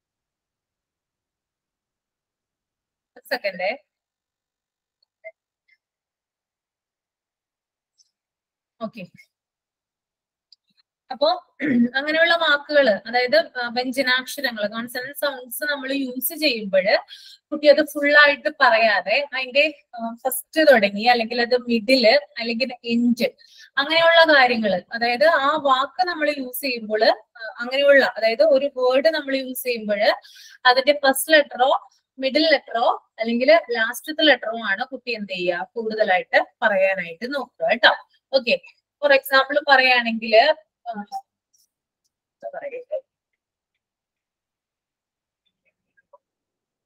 സെക്കൻഡേ ഓക്കെ അപ്പോ അങ്ങനെയുള്ള വാക്കുകൾ അതായത് വ്യഞ്ജനാക്ഷരങ്ങൾ കോൺസണന്റ് സൗണ്ട്സ് നമ്മൾ യൂസ് ചെയ്യുമ്പോൾ കുട്ടി അത് ഫുൾ ആയിട്ട് പറയാതെ അതിന്റെ ഫസ്റ്റ് തുടങ്ങി അല്ലെങ്കിൽ അത് മിഡില് അല്ലെങ്കിൽ എൻഡ് അങ്ങനെയുള്ള കാര്യങ്ങൾ അതായത് ആ വാക്ക് നമ്മൾ യൂസ് ചെയ്യുമ്പോൾ അങ്ങനെയുള്ള അതായത് ഒരു വേർഡ് നമ്മൾ യൂസ് ചെയ്യുമ്പോൾ അതിന്റെ ഫസ്റ്റ് ലെറ്ററോ മിഡിൽ ലെറ്ററോ അല്ലെങ്കിൽ ലാസ്റ്റത്തെ ലെറ്ററോ ആണ് കുട്ടി എന്ത് ചെയ്യുക കൂടുതലായിട്ട് പറയാനായിട്ട് നോക്കുക കേട്ടോ ഓക്കെ ഫോർ എക്സാമ്പിൾ പറയുകയാണെങ്കിൽ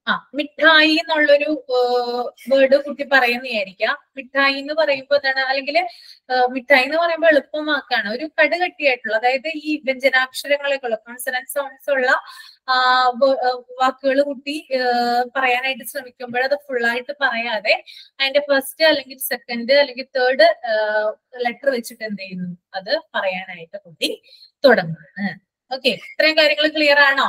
ആ മിഠായി എന്നുള്ളൊരു വേർഡ് കുട്ടി പറയുന്നതായിരിക്കാം മിഠായി എന്ന് പറയുമ്പോൾ എന്താണ് അല്ലെങ്കിൽ മിഠായി എന്ന് പറയുമ്പോൾ എളുപ്പമാക്കാണ് ഒരു കടുകട്ടിയായിട്ടുള്ള അതായത് ഈ വ്യഞ്ജനാക്ഷരങ്ങളൊക്കെ ഉള്ള കോൺസണന്റ് സൗണ്ട്സ് ഉള്ള വാക്കുകൾ കുട്ടി ആ, പറയാനായിട്ട് ശ്രമിക്കുമ്പോൾ അത് ഫുള്ളായിട്ട് പറയാതെ അതിന്റെ ഫസ്റ്റ് അല്ലെങ്കിൽ സെക്കൻഡ് അല്ലെങ്കിൽ തേർഡ് ലെറ്റർ വെച്ചിട്ട് എന്ത് ചെയ്യുന്നു അത് പറയാനായിട്ട് കുട്ടി തുടങ്ങും ഓക്കെ ഇത്രയും കാര്യങ്ങൾ ക്ലിയർ ആണോ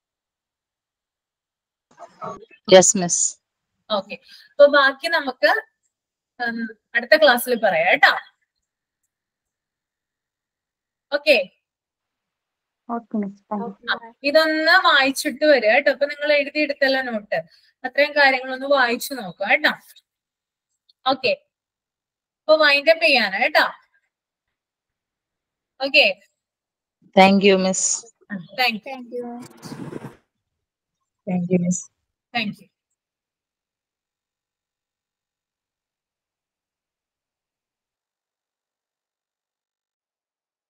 യെസ് മിസ് ഓക്കെ അപ്പൊ ബാക്കി നമുക്ക് ഉം, അടുത്ത ക്ലാസ്സിൽ പറയാം കേട്ടോ okay okay miss thank you ഇതൊന്ന് വായിച്ചിട്ട് വരിക കേട്ടോ അപ്പൊ നിങ്ങൾ എഴുതിയെടുത്തല്ല നോട്ട് അത്രയും കാര്യങ്ങളൊന്ന് വായിച്ചു നോക്കുക കേട്ടോ ഓക്കെ അപ്പൊ വൈൻഡപ്പ് ചെയ്യാണ് കേട്ടോ okay thank you miss thank you thank you thank you miss thank U